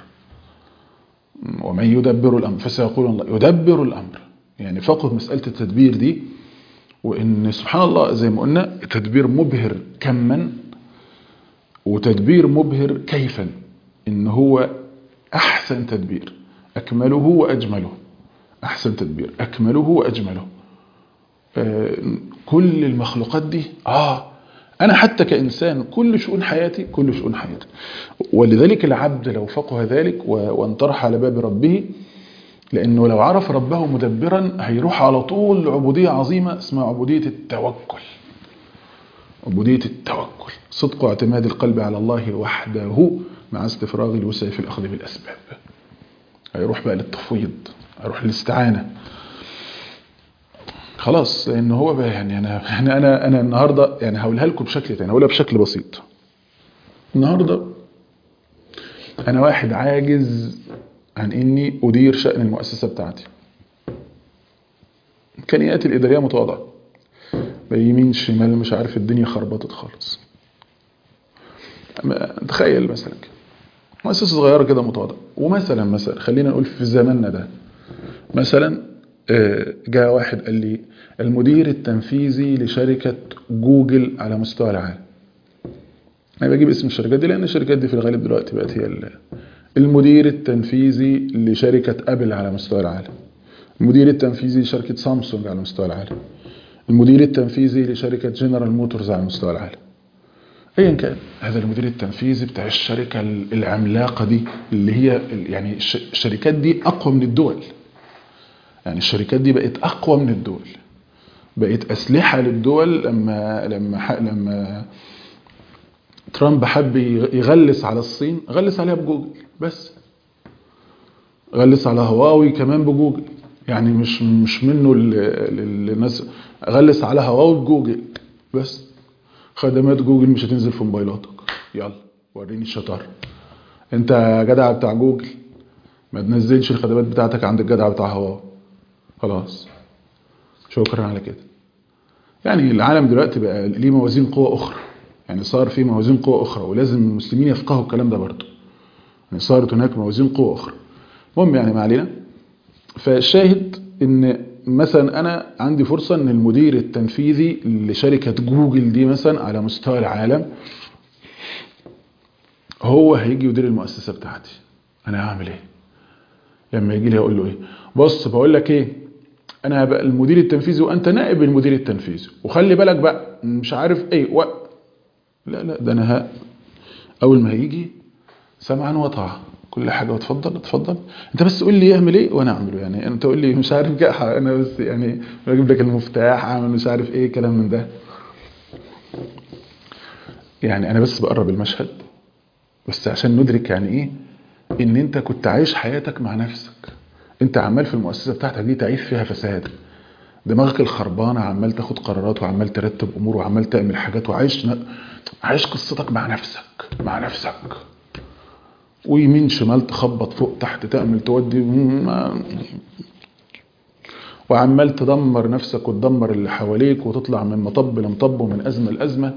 ومن يدبر الامر فسيقول الله يدبر الامر يعني فقه مساله التدبير دي وان سبحان الله زي ما قلنا تدبير مبهر كما وتدبير مبهر كيفا ان هو احسن تدبير اكمله واجمله احسن تدبير اكمله واجمله آه، كل المخلوقات دي اه انا حتى كانسان كل شؤون حياتي كل شؤون حياتي ولذلك العبد لو فقه ذلك و- وانطرح على باب ربه لانه لو عرف ربه مدبرا هيروح على طول لعبوديه عظيمه اسمها عبوديه التوكل عبوديه التوكل صدق اعتماد القلب على الله وحده مع استفراغ الوسع في الاخذ بالاسباب هيروح بقى للتفويض هيروح للاستعانه خلاص لان هو بقى يعني انا يعني انا انا النهارده يعني هقولها لكم بشكل تاني هقولها بشكل بسيط النهارده انا واحد عاجز عن اني ادير شان المؤسسه بتاعتي امكانياتي الاداريه متواضعه يمين شمال مش عارف الدنيا خربطت خالص أما تخيل مثلا كده مؤسسه صغيره كده متواضعه ومثلا مثلا خلينا نقول في زماننا ده مثلا آه، جاء واحد قال لي المدير التنفيذي لشركة جوجل على مستوى العالم أنا بجيب اسم الشركات دي لأن الشركات دي في الغالب دلوقتي بقت هي ال- المدير التنفيذي لشركة أبل على مستوى العالم المدير التنفيذي لشركة سامسونج على مستوى العالم المدير التنفيذي لشركة جنرال موتورز على مستوى العالم ايا كان هذا المدير التنفيذي بتاع الشركة العملاقة دي اللي هي ال- يعني الش- الشركات دي أقوى من الدول يعني الشركات دي بقت اقوى من الدول بقت اسلحه للدول لما لما ح- لما ترامب حب يغلس على الصين غلس عليها بجوجل بس غلس على هواوي كمان بجوجل يعني مش مش منه ل- ل- للناس غلس على هواوي بجوجل بس خدمات جوجل مش هتنزل في موبايلاتك يلا وريني الشطاره انت يا جدع بتاع جوجل ما تنزلش الخدمات بتاعتك عند الجدع بتاع هواوي خلاص شكرا على كده يعني العالم دلوقتي بقى ليه موازين قوة أخرى يعني صار في موازين قوة أخرى ولازم المسلمين يفقهوا الكلام ده برضه يعني صارت هناك موازين قوة أخرى المهم يعني ما علينا فالشاهد إن مثلا أنا عندي فرصة إن المدير التنفيذي لشركة جوجل دي مثلا على مستوى العالم هو هيجي يدير المؤسسة بتاعتي أنا هعمل إيه؟ لما يجي لي اقول له ايه بص بقول لك ايه انا هبقى المدير التنفيذي وانت نائب المدير التنفيذي وخلي بالك بقى مش عارف ايه و... لا لا ده انا ه... اول ما هيجي سمعا وطاعه كل حاجه واتفضل اتفضل انت بس قول لي اعمل ايه وانا اعمله يعني انت قول لي مش عارف كده انا بس يعني بجيب لك المفتاح اعمل مش عارف ايه كلام من ده يعني انا بس بقرب المشهد بس عشان ندرك يعني ايه ان انت كنت عايش حياتك مع نفسك انت عمال في المؤسسه بتاعتك دي تعيش فيها فساد دماغك الخربانه عمال تاخد قرارات وعمال ترتب امور وعمال تعمل حاجات وعايش ن... عايش قصتك مع نفسك مع نفسك ويمين شمال تخبط فوق تحت تعمل تودي ما- وعمال تدمر نفسك وتدمر اللي حواليك وتطلع من مطب لمطب ومن ازمه لازمه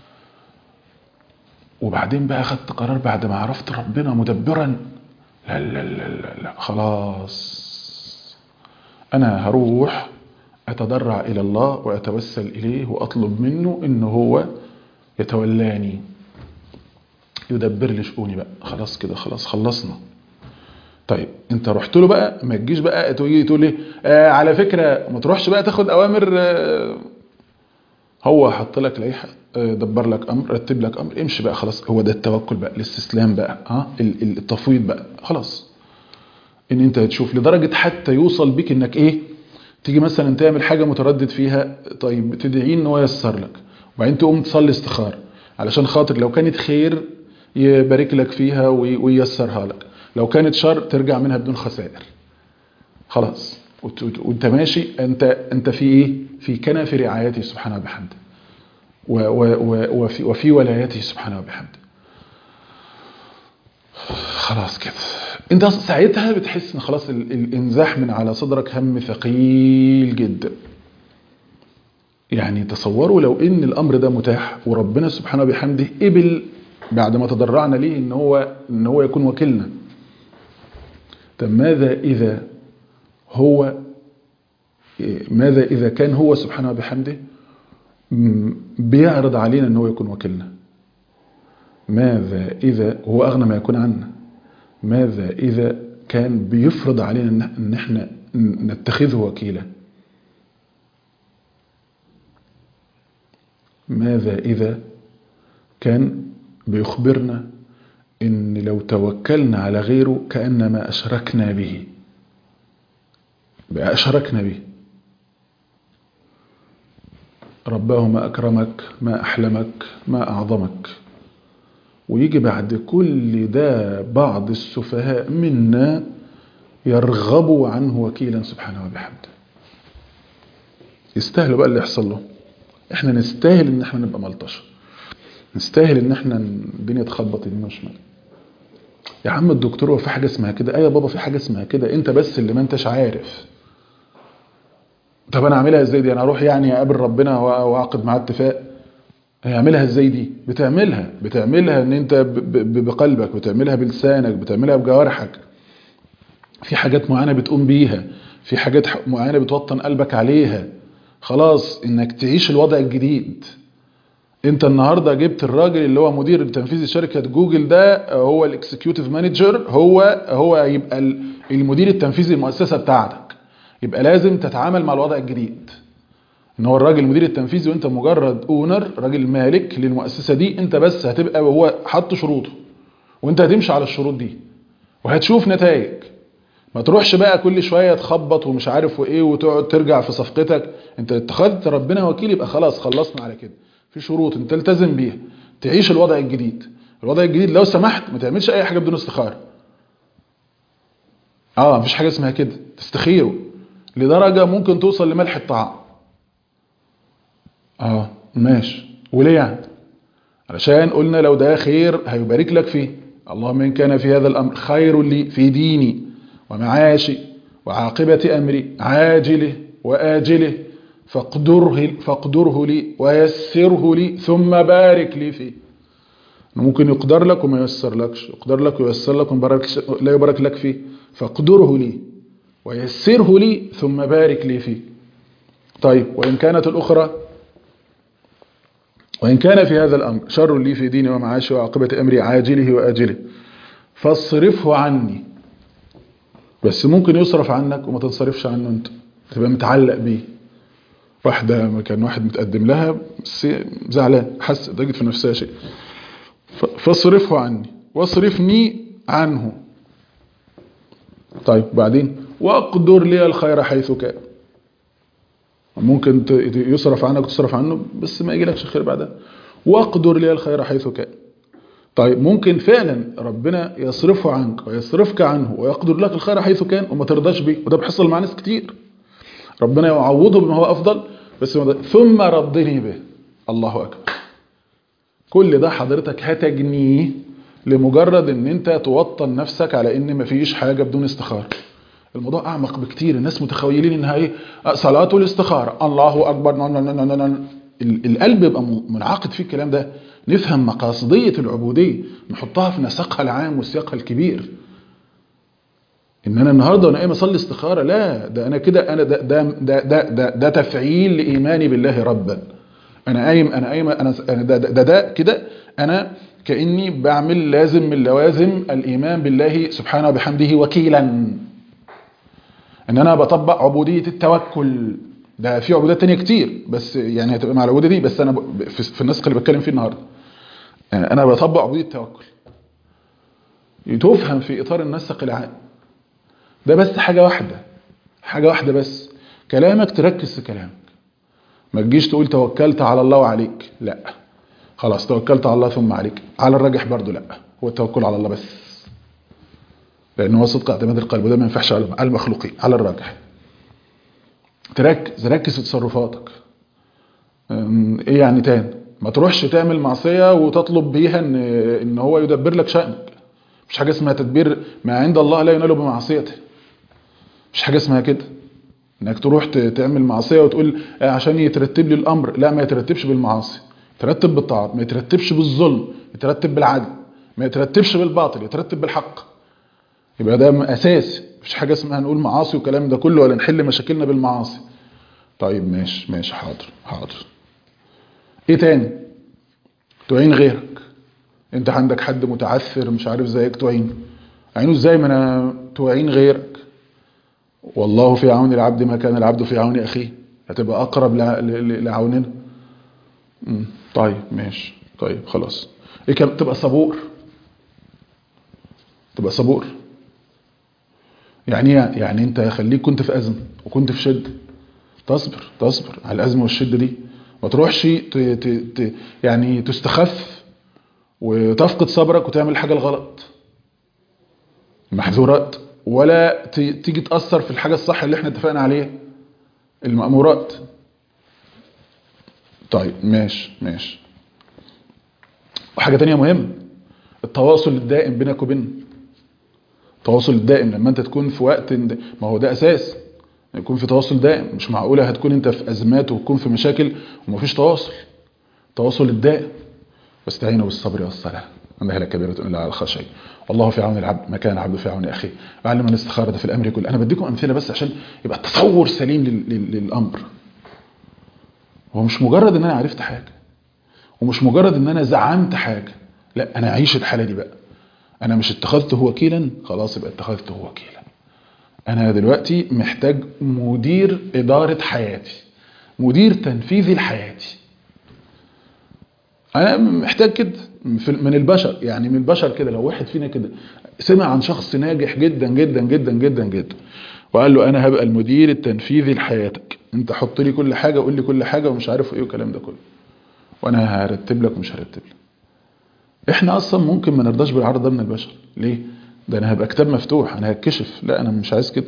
وبعدين بقى خدت قرار بعد ما عرفت ربنا مدبرا لا لا لا لا, لا خلاص انا هروح اتضرع الى الله واتوسل اليه واطلب منه ان هو يتولاني يدبر لي شؤوني بقى خلاص كده خلاص خلصنا طيب انت رحت له بقى ما تجيش بقى تيجي تقول لي آه على فكره ما تروحش بقى تاخد اوامر آه هو حط لك لائحه آه دبر لك امر رتب لك امر امشي بقى خلاص هو ده التوكل بقى الاستسلام بقى ها ال- ال- التفويض بقى خلاص ان انت تشوف لدرجه حتى يوصل بيك انك ايه تيجي مثلا تعمل حاجه متردد فيها طيب تدعيه ان هو ييسر لك وبعدين تقوم تصلي استخاره علشان خاطر لو كانت خير يبارك لك فيها وي- وييسرها لك لو كانت شر ترجع منها بدون خسائر خلاص وت- وت- وانت ماشي انت انت في ايه في كنف رعايته سبحانه وبحمده و- و- و- وفي, وفي ولايته سبحانه وبحمده خلاص كده انت أصلاً ساعتها بتحس ان خلاص ال- الانزاح من على صدرك هم ثقيل جدا يعني تصوروا لو ان الامر ده متاح وربنا سبحانه وبحمده قبل بعد ما تضرعنا ليه ان هو ان هو يكون وكيلنا طب ماذا اذا هو ماذا اذا كان هو سبحانه وبحمده م- بيعرض علينا ان هو يكون وكيلنا ماذا اذا هو اغنى ما يكون عنا ماذا اذا كان بيفرض علينا إن- ان احنا ن- نتخذه وكيلا ماذا إذا كان بيخبرنا إن لو توكلنا على غيره كأنما أشركنا به بقى أشركنا به رباه ما أكرمك ما أحلمك ما أعظمك ويجي بعد كل ده بعض السفهاء منا يرغبوا عنه وكيلا سبحانه وبحمده يستاهلوا بقى اللي يحصل له احنا نستاهل ان احنا نبقى ملطشه نستاهل ان احنا الدنيا تخبط يمين وشمال يا عم الدكتور هو في حاجه اسمها كده ايوه يا بابا في حاجه اسمها كده انت بس اللي ما انتش عارف طب انا اعملها ازاي دي انا اروح يعني اقابل ربنا واعقد معاه اتفاق هيعملها ازاي دي بتعملها بتعملها ان انت ب- ب- بقلبك بتعملها بلسانك بتعملها بجوارحك في حاجات معينه بتقوم بيها في حاجات ح- معينه بتوطن قلبك عليها خلاص انك تعيش الوضع الجديد انت النهارده جبت الراجل اللي هو مدير التنفيذي شركه جوجل ده هو الاكسكيوتيف مانجر هو هو يبقى ال- المدير التنفيذي المؤسسه بتاعتك يبقى لازم تتعامل مع الوضع الجديد ان هو الراجل المدير التنفيذي وانت مجرد اونر راجل مالك للمؤسسه دي انت بس هتبقى وهو حط شروطه وانت هتمشي على الشروط دي وهتشوف نتائج ما تروحش بقى كل شويه تخبط ومش عارف وايه وتقعد ترجع في صفقتك انت اتخذت ربنا وكيل يبقى خلاص خلصنا على كده في شروط انت تلتزم بيها تعيش الوضع الجديد الوضع الجديد لو سمحت ما تعملش اي حاجه بدون استخاره اه مفيش حاجه اسمها كده تستخيره لدرجه ممكن توصل لملح الطعام اه ماشي وليه يعني علشان قلنا لو ده خير هيبارك لك فيه اللهم ان كان في هذا الامر خير لي في ديني ومعاشي وعاقبة امري عاجله واجله فاقدره فاقدره لي ويسره لي ثم بارك لي فيه ممكن يقدر لك وما ييسر لكش يقدر لك وييسر لك وما يباركش- لا يبارك لك فيه فاقدره لي ويسره لي ثم بارك لي فيه طيب وإن كانت الأخرى وإن كان في هذا الأمر شر لي في ديني ومعاشي وعاقبة أمري عاجله وآجله فاصرفه عني بس ممكن يصرف عنك وما تنصرفش عنه أنت تبقى متعلق بيه واحدة ما كان واحد متقدم لها بس زعلان حس تجد في نفسها شيء ف- فاصرفه عني واصرفني عنه طيب بعدين واقدر لي الخير حيث كان ممكن ت- يصرف عنك وتصرف عنه بس ما يجيلكش خير بعدها واقدر لي الخير حيث كان طيب ممكن فعلا ربنا يصرفه عنك ويصرفك عنه ويقدر لك الخير حيث كان وما ترضاش بيه وده بيحصل مع ناس كتير ربنا يعوضه بما هو افضل بس ما ده- ثم ردني به الله اكبر كل ده حضرتك هتجنيه لمجرد ان انت توطن نفسك على ان مفيش حاجه بدون استخاره الموضوع اعمق بكتير الناس متخيلين انها ايه صلاه الاستخاره الله اكبر نا نا نا نا نا. ال- القلب يبقى م- منعقد فيه الكلام ده نفهم مقاصديه العبوديه نحطها في نسقها العام وسياقها الكبير ان انا النهارده وانا قايم اصلي استخاره لا ده انا كده انا ده ده ده ده, ده, ده تفعيل لايماني بالله ربا انا قايم انا قايم انا أنا ده ده, ده, ده كده انا كاني بعمل لازم من لوازم الايمان بالله سبحانه وبحمده وكيلا ان انا بطبق عبوديه التوكل ده في عبودات تانية كتير بس يعني هتبقى مع العبوديه دي بس انا ب- في, في النسق اللي بتكلم فيه النهارده يعني انا بطبق عبوديه التوكل تفهم في اطار النسق العام ده بس حاجه واحده حاجه واحده بس كلامك تركز في كلامك ما تجيش تقول توكلت على الله وعليك لا خلاص توكلت على الله ثم عليك على الراجح برضو لا هو التوكل على الله بس لان هو صدق اعتماد القلب وده ما ينفعش على على المخلوقين على الراجح تركز ركز في تصرفاتك أم، ايه يعني تاني ما تروحش تعمل معصيه وتطلب بيها ان ان هو يدبر لك شانك مش حاجه اسمها تدبير ما عند الله لا ينال بمعصيته مش حاجه اسمها كده انك تروح ت- تعمل معصيه وتقول آه، عشان يترتب لي الامر لا ما يترتبش بالمعاصي يترتب بالطاعات ما يترتبش بالظلم يترتب بالعدل ما يترتبش بالباطل يترتب بالحق يبقى ده اساس مش حاجه اسمها نقول معاصي والكلام ده كله ولا نحل مشاكلنا بالمعاصي طيب ماشي ماشي حاضر حاضر ايه تاني تعين غيرك انت عندك حد متعثر مش عارف زيك تعين عينه ازاي ما انا تعين غيرك والله في عون العبد ما كان العبد في عون اخيه هتبقى اقرب لع- ل- ل- لعوننا مم. طيب ماشي طيب خلاص ايه كم تبقى صبور تبقى صبور يعني إيه؟ يعني انت خليك كنت في ازمه وكنت في شده تصبر تصبر على الازمه والشده دي ما تروحش ت... ت... ت... يعني تستخف وتفقد صبرك وتعمل الحاجه الغلط المحظورات ولا ت... تيجي تاثر في الحاجه الصح اللي احنا اتفقنا عليها المامورات طيب ماشي ماشي وحاجه تانية مهمه التواصل الدائم بينك وبينه التواصل الدائم لما انت تكون في وقت ما هو ده اساس يكون في تواصل دائم مش معقوله هتكون انت في ازمات وتكون في مشاكل ومفيش تواصل التواصل الدائم واستعينوا بالصبر والصلاه انها لكبيره الا على الخشيه والله في عون العبد ما كان العبد في عون اخيه وعلم الاستخاره في الامر كله انا بديكم امثله بس عشان يبقى التصور سليم لل- لل- للامر هو مش مجرد ان انا عرفت حاجه ومش مجرد ان انا زعمت حاجه لا انا اعيش الحاله دي بقى انا مش اتخذته وكيلا خلاص يبقى اتخذته وكيلا انا دلوقتي محتاج مدير اداره حياتي مدير تنفيذي لحياتي انا محتاج كده في- من البشر يعني من البشر كده لو واحد فينا كده سمع عن شخص ناجح جدا جدا جدا جدا جدا وقال له انا هبقى المدير التنفيذي لحياتك انت حط لي كل حاجه وقول لي كل حاجه ومش عارف ايه والكلام ده كله وانا هرتب لك ومش هرتب لك احنا اصلا ممكن ما نرضاش بالعرض ده من البشر ليه ده انا هبقى كتاب مفتوح انا هتكشف لا انا مش عايز كده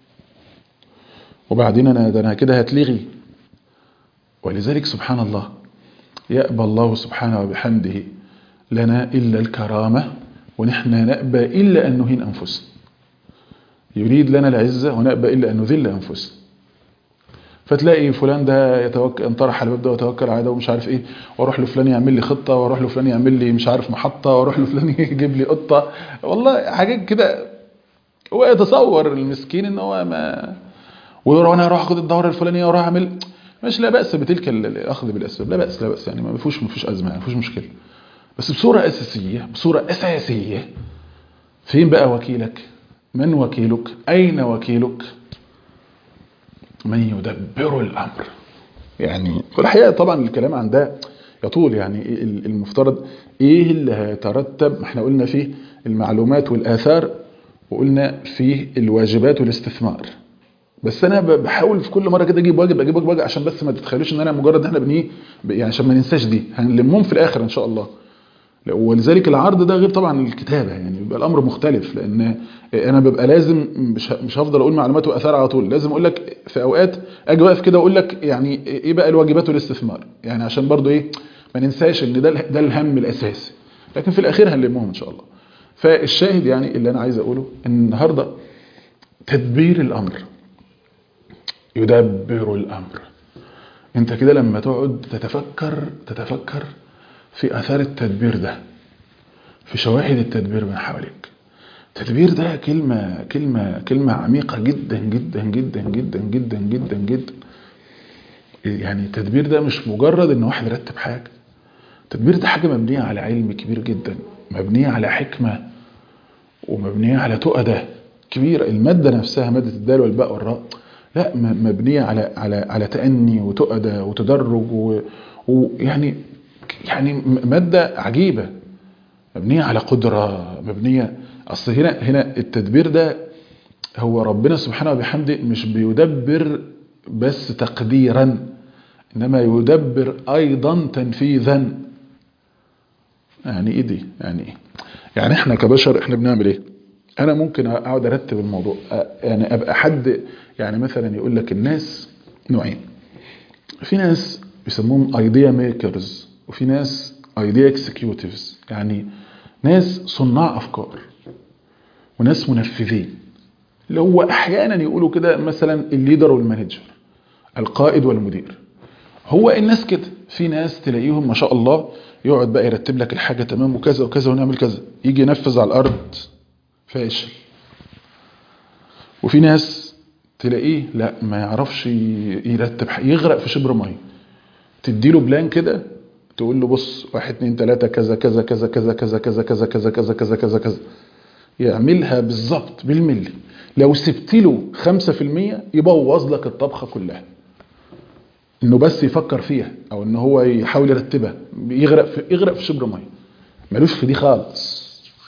وبعدين انا ده انا كده هتلغي ولذلك سبحان الله يأبى الله سبحانه وبحمده لنا إلا الكرامة ونحن نأبى إلا أن نهين أنفسنا يريد لنا العزة ونأبى إلا أن نذل أنفسنا فتلاقي فلان ده يتوكل انطرح على الباب ده ويتوكل على ده ومش عارف ايه واروح له فلان يعمل لي خطه واروح له فلان يعمل لي مش عارف محطه واروح له فلان يجيب لي قطه والله حاجات كده هو يتصور المسكين ان هو ما ويروح انا اروح اخد الدوره الفلانيه واروح اعمل مش لا باس بتلك ال- الاخذ بالاسباب لا باس لا باس يعني ما فيهوش ما فيهوش ازمه ما فيهوش مشكله بس بصوره اساسيه بصوره اساسيه فين بقى وكيلك من وكيلك اين وكيلك من يدبر الامر يعني والحقيقه طبعا الكلام عن ده يطول يعني إيه ال- المفترض ايه اللي هيترتب ما احنا قلنا فيه المعلومات والاثار وقلنا فيه الواجبات والاستثمار بس انا ب- بحاول في كل مره كده اجيب واجب اجيب واجب واجب عشان بس ما تتخيلوش ان انا مجرد ان احنا بنيه ب- يعني عشان ما ننساش دي هنلمهم في الاخر ان شاء الله لا، ولذلك العرض ده غير طبعا الكتابه يعني بيبقى الامر مختلف لان انا ببقى لازم مش مش هفضل اقول معلومات واثار على طول لازم اقول لك في اوقات اجي واقف كده واقول لك يعني ايه بقى الواجبات والاستثمار يعني عشان برضو ايه ما ننساش ان ده ال- ده الهم الاساسي لكن في الاخير هنلمهم ان شاء الله فالشاهد يعني اللي انا عايز اقوله ان النهارده تدبير الامر يدبر الامر انت كده لما تقعد تتفكر تتفكر في اثار التدبير ده في شواهد التدبير من حواليك تدبير ده كلمة كلمة كلمة عميقة جدا جدا جدا جدا جدا جدا جدا يعني التدبير ده مش مجرد ان واحد يرتب حاجة التدبير ده حاجة مبنية على علم كبير جدا مبنية على حكمة ومبنية على تؤدة كبيرة المادة نفسها مادة الدال والباء والراء لا م- مبنية على على على تأني وتؤدة وتدرج و- ويعني يعني م- مادة عجيبة مبنية على قدرة مبنية أصل هنا هنا التدبير ده هو ربنا سبحانه وبحمده مش بيدبر بس تقديرا إنما يدبر أيضا تنفيذا يعني إيه دي يعني إيه يعني إحنا كبشر إحنا بنعمل إيه أنا ممكن أقعد أرتب الموضوع أ- يعني أبقى حد يعني مثلا يقول لك الناس نوعين في ناس بيسموهم ايديا ميكرز وفي ناس ايديا اكسكيوتيفز يعني ناس صناع افكار وناس منفذين اللي هو احيانا يقولوا كده مثلا الليدر والمانجر القائد والمدير هو الناس كده في ناس تلاقيهم ما شاء الله يقعد بقى يرتب لك الحاجه تمام وكذا وكذا ونعمل كذا يجي ينفذ على الارض فاشل وفي ناس تلاقيه لا ما يعرفش يرتب حاجة يغرق في شبر ميه تديله بلان كده تقول له بص واحد اتنين تلاتة كذا كذا كذا كذا كذا كذا كذا كذا كذا كذا كذا كذا يعملها بالظبط بالملي لو سبت له 5% يبوظ لك الطبخة كلها انه بس يفكر فيها او ان هو يحاول يرتبها يغرق في يغرق في شبر ميه ملوش في دي خالص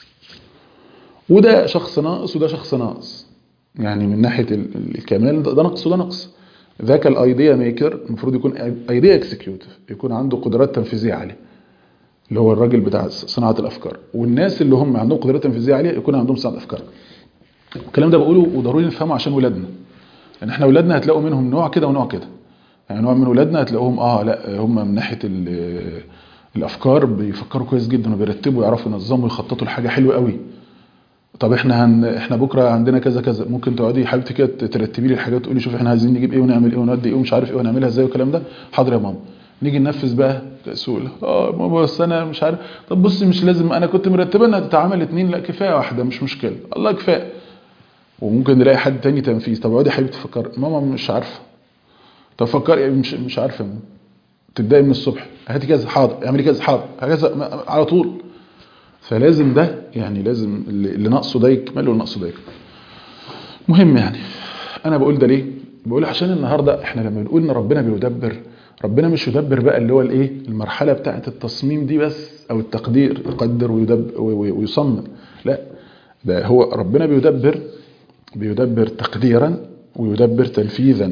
وده شخص ناقص وده شخص ناقص يعني من ناحيه ال- ال- الكمال ده ده نقص وده نقص ذاك الايديا ميكر المفروض يكون ايديا اكسكيوتيف يكون عنده قدرات تنفيذيه عاليه اللي هو الراجل بتاع صناعه الافكار والناس اللي هم عندهم قدرات تنفيذيه عاليه يكون عندهم صناعه افكار الكلام ده بقوله وضروري نفهمه عشان ولادنا يعني احنا ولادنا هتلاقوا منهم نوع كده ونوع كده يعني نوع من ولادنا هتلاقوهم اه لا هم من ناحيه ال- الافكار بيفكروا كويس جدا وبيرتبوا ويعرفوا ينظموا ويخططوا لحاجه حلوه قوي طب احنا هن... احنا بكره عندنا كذا كذا ممكن تقعدي يا حبيبتي كده ترتبي لي الحاجات تقولي شوف احنا عايزين نجيب ايه ونعمل ايه ونودي ايه ومش عارف ايه ونعملها ازاي والكلام ده حاضر يا ماما نيجي ننفذ بقى تسول اه ماما بس انا مش عارف طب بصي مش لازم انا كنت مرتبه انها تتعمل اتنين لا كفايه واحده مش مشكله الله كفايه وممكن نلاقي حد تاني تنفيذ طب اقعدي يا حبيبتي فكري ماما مش عارفه طب فكري مش مش عارفه يا ماما تبداي من الصبح هاتي كذا حاضر اعملي كذا حاضر كذا ما- على طول فلازم ده يعني لازم اللي اللي ناقصه ده يكمل واللي ناقصه ده يكمل مهم يعني انا بقول ده ليه بقول عشان النهارده احنا لما بنقول ان ربنا بيدبر ربنا مش يدبر بقى اللي هو الايه المرحله بتاعه التصميم دي بس او التقدير يقدر ويدبر ويصمم لا ده هو ربنا بيدبر بيدبر تقديرا ويدبر تنفيذا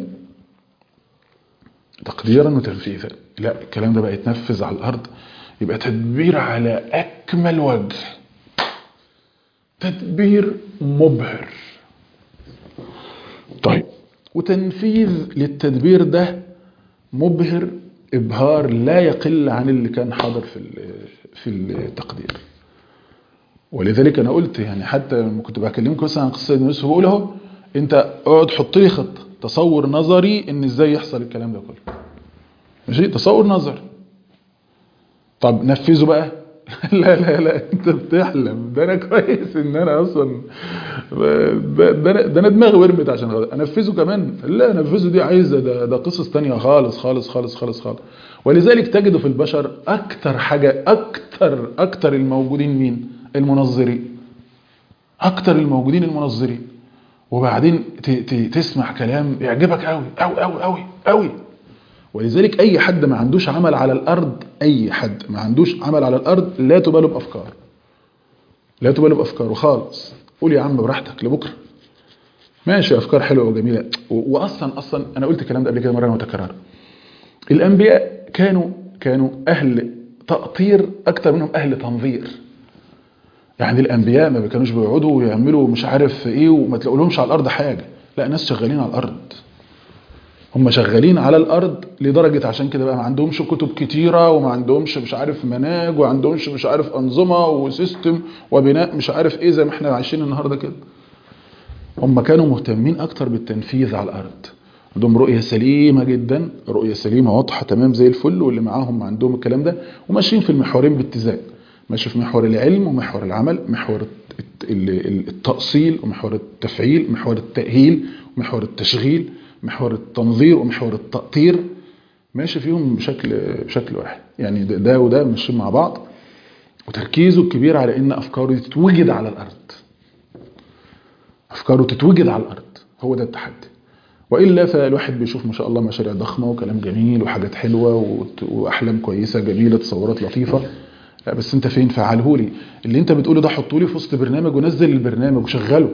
تقديرا وتنفيذا لا الكلام ده بقى يتنفذ على الارض يبقى تدبير على اكمل وجه تدبير مبهر طيب وتنفيذ للتدبير ده مبهر ابهار لا يقل عن اللي كان حاضر في ال- في التقدير ولذلك انا قلت يعني حتى لما كنت بكلمكم مثلا عن قصه سيدنا يوسف بقول اهو انت اقعد حط لي خطه تصور نظري ان ازاي يحصل الكلام ده كله ماشي تصور نظري طب نفذه بقى لا لا لا انت بتحلم ده انا كويس ان انا اصلا ده ده انا ده انا دماغي ورمت عشان غدا. انفذه كمان لا انفذه دي عايزه ده ده قصص تانية خالص خالص خالص خالص خالص ولذلك تجد في البشر اكتر حاجه اكتر اكتر الموجودين مين المنظرين اكتر الموجودين المنظرين وبعدين ت- ت- تسمع كلام يعجبك قوي قوي قوي قوي قوي ولذلك اي حد ما عندوش عمل على الارض اي حد ما عندوش عمل على الارض لا تباله بافكار لا تباله بافكاره خالص قول يا عم براحتك لبكره ماشي افكار حلوه وجميله و- واصلا اصلا انا قلت الكلام ده قبل كده مره متكرره الانبياء كانوا كانوا اهل تأطير اكتر منهم اهل تنظير يعني الانبياء ما كانوش بيقعدوا ويعملوا مش عارف ايه وما تلاقولهمش على الارض حاجه لا ناس شغالين على الارض هم شغالين على الارض لدرجه عشان كده بقى ما عندهمش كتب كتيره وما عندهمش مش عارف مناهج وما عندهمش مش عارف انظمه وسيستم وبناء مش عارف ايه زي ما احنا عايشين النهارده كده هم كانوا مهتمين اكتر بالتنفيذ على الارض عندهم رؤيه سليمه جدا رؤيه سليمه واضحه تمام زي الفل واللي معاهم عندهم الكلام ده وماشيين في المحورين باتزان ماشي في محور العلم ومحور العمل محور التأصيل ومحور التفعيل محور التأهيل ومحور التشغيل محور التنظير ومحور التأطير ماشي فيهم بشكل بشكل واحد يعني ده, ده وده ماشيين مع بعض وتركيزه الكبير على ان افكاره تتوجد على الارض افكاره تتوجد على الارض هو ده التحدي والا فالواحد بيشوف ما شاء الله مشاريع ضخمه وكلام جميل وحاجات حلوه واحلام كويسه جميله تصورات لطيفه لا بس انت فين فعله لي اللي انت بتقوله ده حطه لي في وسط برنامج ونزل البرنامج وشغله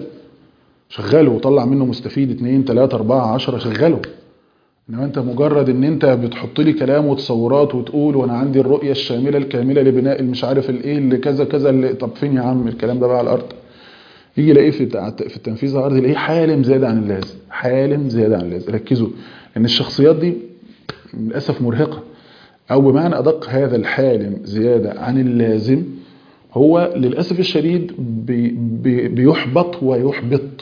شغله وطلع منه مستفيد 2 3 4 10 شغله انما انت مجرد ان انت بتحط لي كلام وتصورات وتقول وانا عندي الرؤيه الشامله الكامله لبناء مش عارف الايه اللي كذا كذا اللي طب فين يا عم الكلام ده بقى على الارض يجي يلاقيه في في التنفيذ على الارض يلاقيه حالم زياده عن اللازم حالم زياده عن اللازم ركزوا لان الشخصيات دي للاسف مرهقه او بمعنى ادق هذا الحالم زياده عن اللازم هو للاسف الشديد بي بي بيحبط ويحبط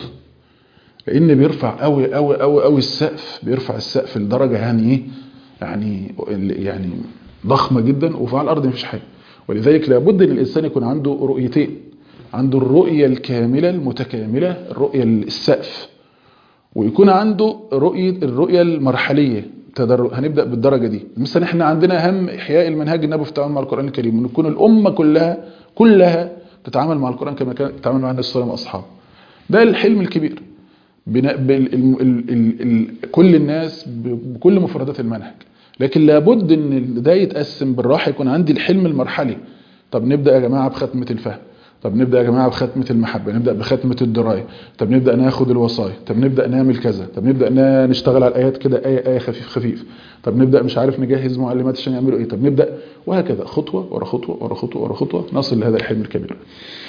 لان بيرفع قوي قوي قوي قوي السقف بيرفع السقف لدرجه يعني ايه يعني يعني ضخمه جدا وفي على الارض مفيش حاجه ولذلك لابد ان الانسان يكون عنده رؤيتين عنده الرؤيه الكامله المتكامله الرؤيه السقف ويكون عنده رؤيه الرؤيه المرحليه هنبدا بالدرجه دي مثلا احنا عندنا هم احياء المنهج النبوي في التعامل مع القران الكريم ان تكون الامه كلها كلها تتعامل مع القران كما كانت تتعامل مع النبي صلى الله عليه وسلم واصحابه ده الحلم الكبير بناء بال ال ال ال ال كل الناس بكل مفردات المنهج لكن لابد ان ده يتقسم بالراحه يكون عندي الحلم المرحلي طب نبدا يا جماعه بختمه الفهم طب نبدا يا جماعه بختمه المحبه نبدا بختمه الدرايه طب نبدا ناخد الوصايا طب نبدا نعمل كذا طب نبدا نشتغل على الايات كده ايه ايه خفيف خفيف طب نبدا مش عارف نجهز معلمات عشان يعملوا ايه طب نبدا وهكذا خطوه ورا خطوه ورا خطوه ورا خطوه نصل لهذا الحلم الكبير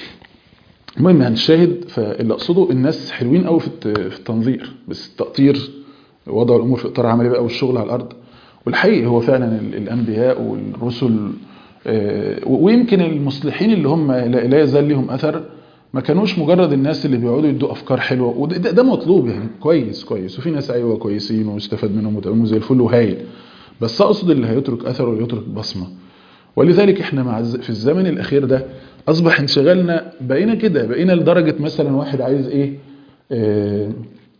المهم هنشاهد فاللي اقصده الناس حلوين قوي في التنظير بس التقطير وضع الامور في اطار عملي بقى والشغل على الارض والحقيقي هو فعلا الانبياء والرسل ويمكن المصلحين اللي هم لا يزال لهم اثر ما كانوش مجرد الناس اللي بيقعدوا يدوا افكار حلوه وده ده مطلوب يعني كويس كويس وفي ناس ايوه كويسين ويستفاد منهم وتعملوا زي الفل وهايل بس اقصد اللي هيترك اثر ويترك بصمه ولذلك احنا مع في الزمن الاخير ده اصبح انشغالنا بقينا كده بقينا لدرجه مثلا واحد عايز ايه اه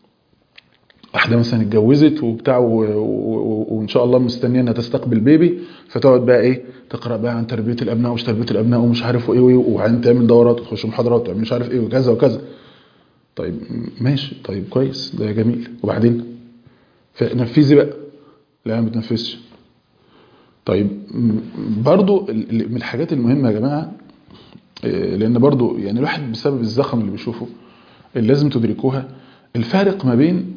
واحده مثلا اتجوزت وبتاع وان شاء الله مستنيه انها تستقبل بيبي فتقعد بقى ايه تقرا بقى عن تربيه الابناء ومش تربيه الابناء ومش عارف ايه وعن تعمل دورات وتخش محاضرات وتعمل مش عارف ايه وكذا وكذا طيب ماشي طيب كويس ده جميل وبعدين فنفذي بقى لا ما بتنفذش طيب برضو من الحاجات المهمه يا جماعه لان برضو يعني الواحد بسبب الزخم اللي بيشوفه اللي لازم تدركوها الفارق ما بين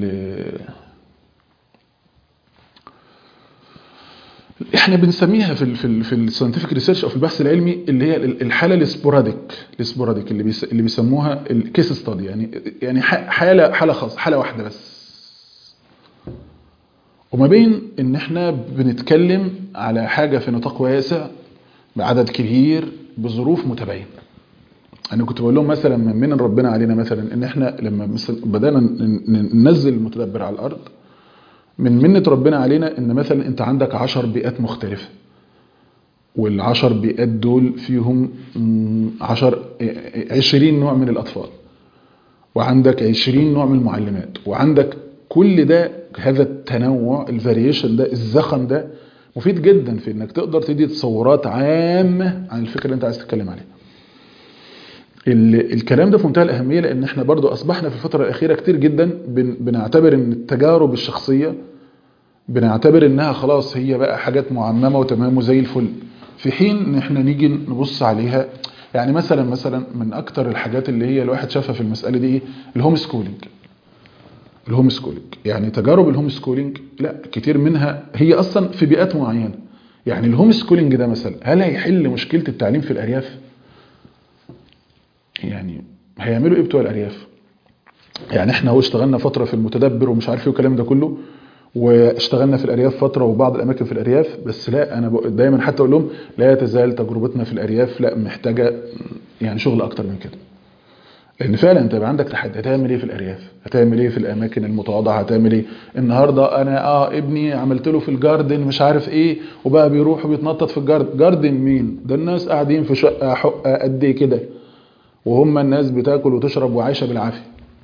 احنا بنسميها في ال في ال في الساينتفك ريسيرش او في البحث العلمي اللي هي الحاله السبوراديك السبوراديك اللي بيس اللي بيسموها الكيس ستادي يعني يعني حاله حاله خاصه حاله واحده بس وما بين ان احنا بنتكلم على حاجه في نطاق واسع بعدد كبير بظروف متباينه انا كنت بقول لهم مثلا من من ربنا علينا مثلا ان احنا لما مثلا بدانا ننزل المتدبر على الارض من منة ربنا علينا ان مثلا انت عندك عشر بيئات مختلفة والعشر بيئات دول فيهم عشر عشرين نوع من الاطفال وعندك عشرين نوع من المعلمات وعندك كل ده هذا التنوع الفاريشن ده الزخم ده مفيد جدا في انك تقدر تدي تصورات عامة عن الفكرة اللي انت عايز تتكلم عليها الكلام ده في منتهى الأهمية لأن احنا برضو أصبحنا في الفترة الأخيرة كتير جدا بنعتبر أن التجارب الشخصية بنعتبر أنها خلاص هي بقى حاجات معممة وتمام وزي الفل في حين ان احنا نيجي نبص عليها يعني مثلا مثلا من أكتر الحاجات اللي هي الواحد شافها في المسألة دي ايه الهوم سكولينج الهوم سكولينج يعني تجارب الهوم سكولينج لا كتير منها هي أصلا في بيئات معينة يعني الهوم سكولينج ده مثلا هل هيحل مشكلة التعليم في الأرياف؟ يعني هيعملوا ايه بتوع الارياف يعني احنا هو اشتغلنا فتره في المتدبر ومش عارف ايه والكلام ده كله واشتغلنا في الارياف فتره وبعض الاماكن في الارياف بس لا انا دايما حتى اقول لهم لا تزال تجربتنا في الارياف لا محتاجه يعني شغل اكتر من كده لان فعلا انت يبقى عندك تحدي هتعمل ايه في الارياف هتعمل ايه في الاماكن المتواضعه هتعمل ايه النهارده انا اه ابني عملت له في الجاردن مش عارف ايه وبقى بيروح وبيتنطط في الجاردن جاردن مين ده الناس قاعدين في شقه حقه قد ايه كده وهم الناس بتاكل وتشرب وعايشه بالعافيه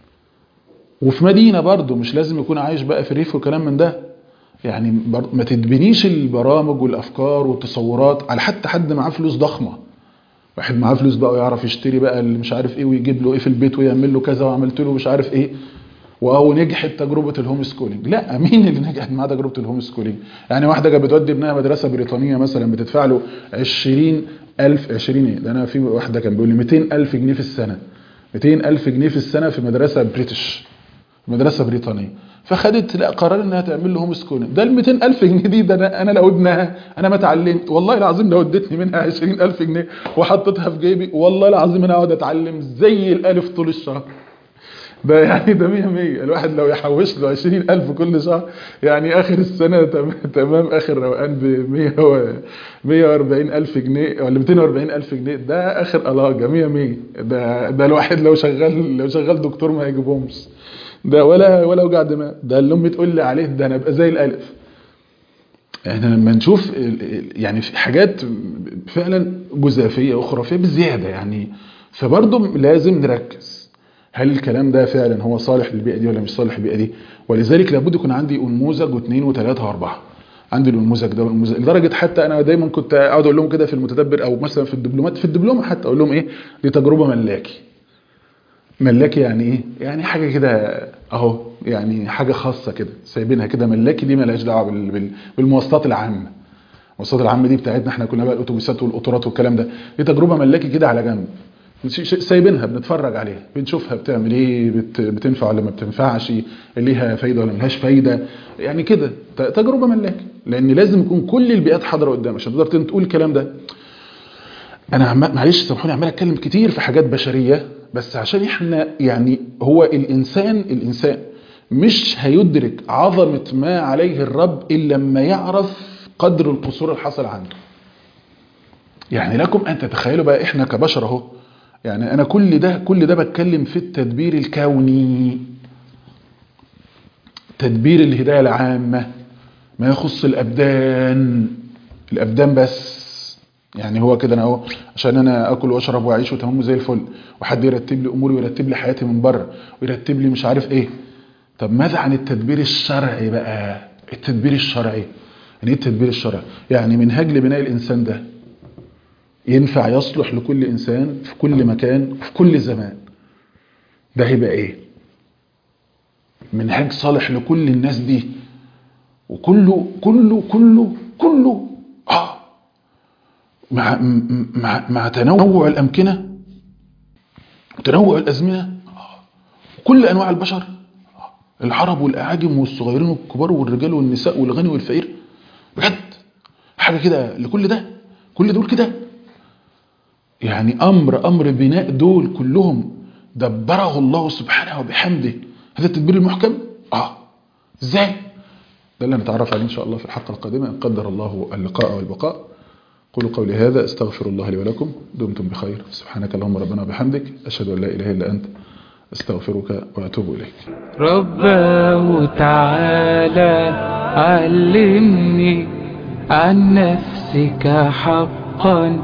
وفي مدينه برضه مش لازم يكون عايش بقى في ريف وكلام من ده يعني بر- ما تتبنيش البرامج والافكار والتصورات على حتى حد معاه فلوس ضخمه واحد معاه فلوس بقى ويعرف يشتري بقى اللي مش عارف ايه ويجيب له ايه في البيت ويعمل له كذا وعملت له مش عارف ايه واهو نجحت تجربه الهوم سكولينج لا مين اللي نجحت معاه تجربه الهوم سكولينج يعني واحده كانت بتودي ابنها مدرسه بريطانيه مثلا بتدفع له 20000 20 ايه ده انا في واحده كان بيقول لي 200000 جنيه في السنه 200000 جنيه في السنه في مدرسه بريتش مدرسه بريطانيه فخدت لا قرار انها تعمل له هوم سكولينج ده ال 200000 جنيه دي ده انا انا لو ابنها انا ما اتعلمت والله العظيم لو ادتني منها 20000 جنيه وحطيتها في جيبي والله العظيم انا اقعد اتعلم زي الالف طول الشهر ده يعني ده 100 100 الواحد لو يحوش له 20000 كل شهر يعني اخر السنه تمام تمام اخر روقان ب 100 و 140000 جنيه ولا 240000 جنيه ده اخر الاجه 100 100 ده ده الواحد لو شغال لو شغال دكتور ما هيجيبهمش ده ولا ولا وجع دماغ ده اللي امي تقول لي عليه ده انا ابقى زي الالف احنا لما نشوف ال- ال- يعني في حاجات فعلا جزافيه وخرافيه بزياده يعني فبرضه لازم نركز هل الكلام ده فعلا هو صالح للبيئه دي ولا مش صالح للبيئه دي ولذلك لابد يكون عندي نموذج واثنين وثلاثه واربعه عندي النموذج ده والنموذج لدرجه حتى انا دايما كنت اقعد اقول لهم كده في المتدبر او مثلا في الدبلومات في الدبلومه حتى اقول لهم ايه دي تجربه ملاكي ملاكي يعني ايه يعني حاجه كده اهو يعني حاجه خاصه كده سايبينها كده ملاكي دي مالهاش دعوه بال- بال- بالمواصلات العامه المواصلات العامه دي بتاعتنا احنا كلنا بقى الاتوبيسات والقطارات والكلام ده دي تجربه ملاكي كده على جنب ش- ش- سايبينها بنتفرج عليها بنشوفها بتعمل ايه بت بتنفع ولا ما بتنفعش ليها فايده ولا ملهاش فايده يعني كده ت- تجربه ملاكي لان لازم يكون كل البيئات حاضره قدامك عشان تقدر تقول الكلام ده انا عم... معلش سامحوني عمال اتكلم كتير في حاجات بشريه بس عشان احنا يعني هو الانسان الانسان مش هيدرك عظمه ما عليه الرب الا لما يعرف قدر القصور اللي حصل عنده يعني لكم ان تتخيلوا بقى احنا كبشر اهو يعني انا كل ده كل ده بتكلم في التدبير الكوني تدبير الهدايه العامه ما يخص الابدان الابدان بس يعني هو كده انا اهو عشان انا اكل واشرب واعيش وتمام زي الفل وحد يرتب لي اموري ويرتب لي حياتي من بره ويرتب لي مش عارف ايه طب ماذا عن التدبير الشرعي بقى التدبير الشرعي يعني ايه التدبير الشرعي يعني منهج لبناء الانسان ده ينفع يصلح لكل انسان في كل مكان في كل زمان ده هيبقى ايه منهج صالح لكل الناس دي وكله كله كله كله اه مع مع مع تنوع الامكنه وتنوع الازمنه آه. كل انواع البشر آه. العرب والاعاجم والصغيرين والكبار والرجال والنساء والغني والفقير بجد حاجه كده لكل ده كل دول كده يعني امر امر بناء دول كلهم دبره الله سبحانه وبحمده هذا التدبير المحكم اه ازاي ده اللي نتعرف عليه ان شاء الله في الحلقه القادمه ان قدر الله اللقاء والبقاء قولوا قولي هذا استغفر الله لي ولكم دمتم بخير سبحانك اللهم ربنا وبحمدك اشهد ان لا اله الا انت استغفرك واتوب اليك رباه تعالى علمني عن نفسك حقا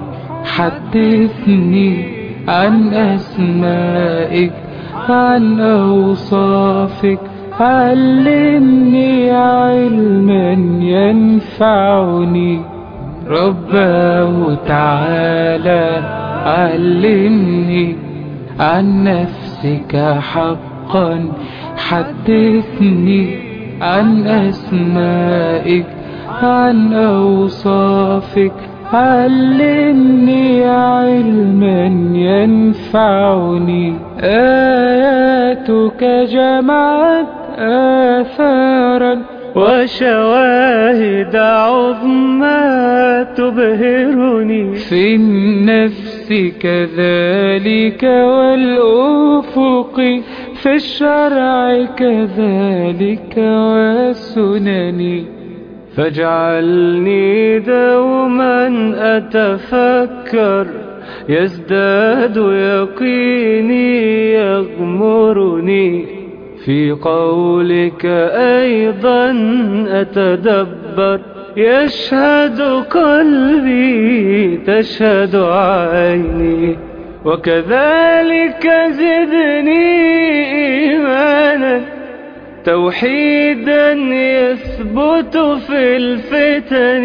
حدثني عن أسمائك عن أوصافك علمني علما ينفعني رباه تعالى علمني عن نفسك حقا حدثني عن أسمائك عن أوصافك علمني علما ينفعني آياتك جمعت آثارا وشواهد عظمى تبهرني في النفس كذلك والأفق في الشرع كذلك والسنن فاجعلني دوما أتفكر يزداد يقيني يغمرني في قولك أيضا أتدبر يشهد قلبي تشهد عيني وكذلك زدني إيمانا توحيدا يثبت في الفتن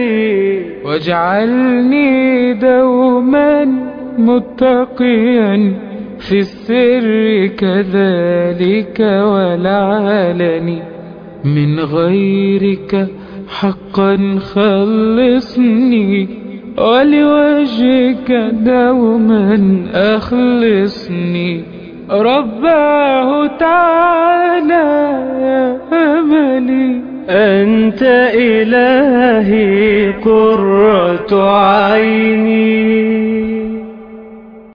واجعلني دوما متقيا في السر كذلك والعلن من غيرك حقا خلصني ولوجهك دوما أخلصني رباه تعالى يا أملي أنت إلهي قرة عيني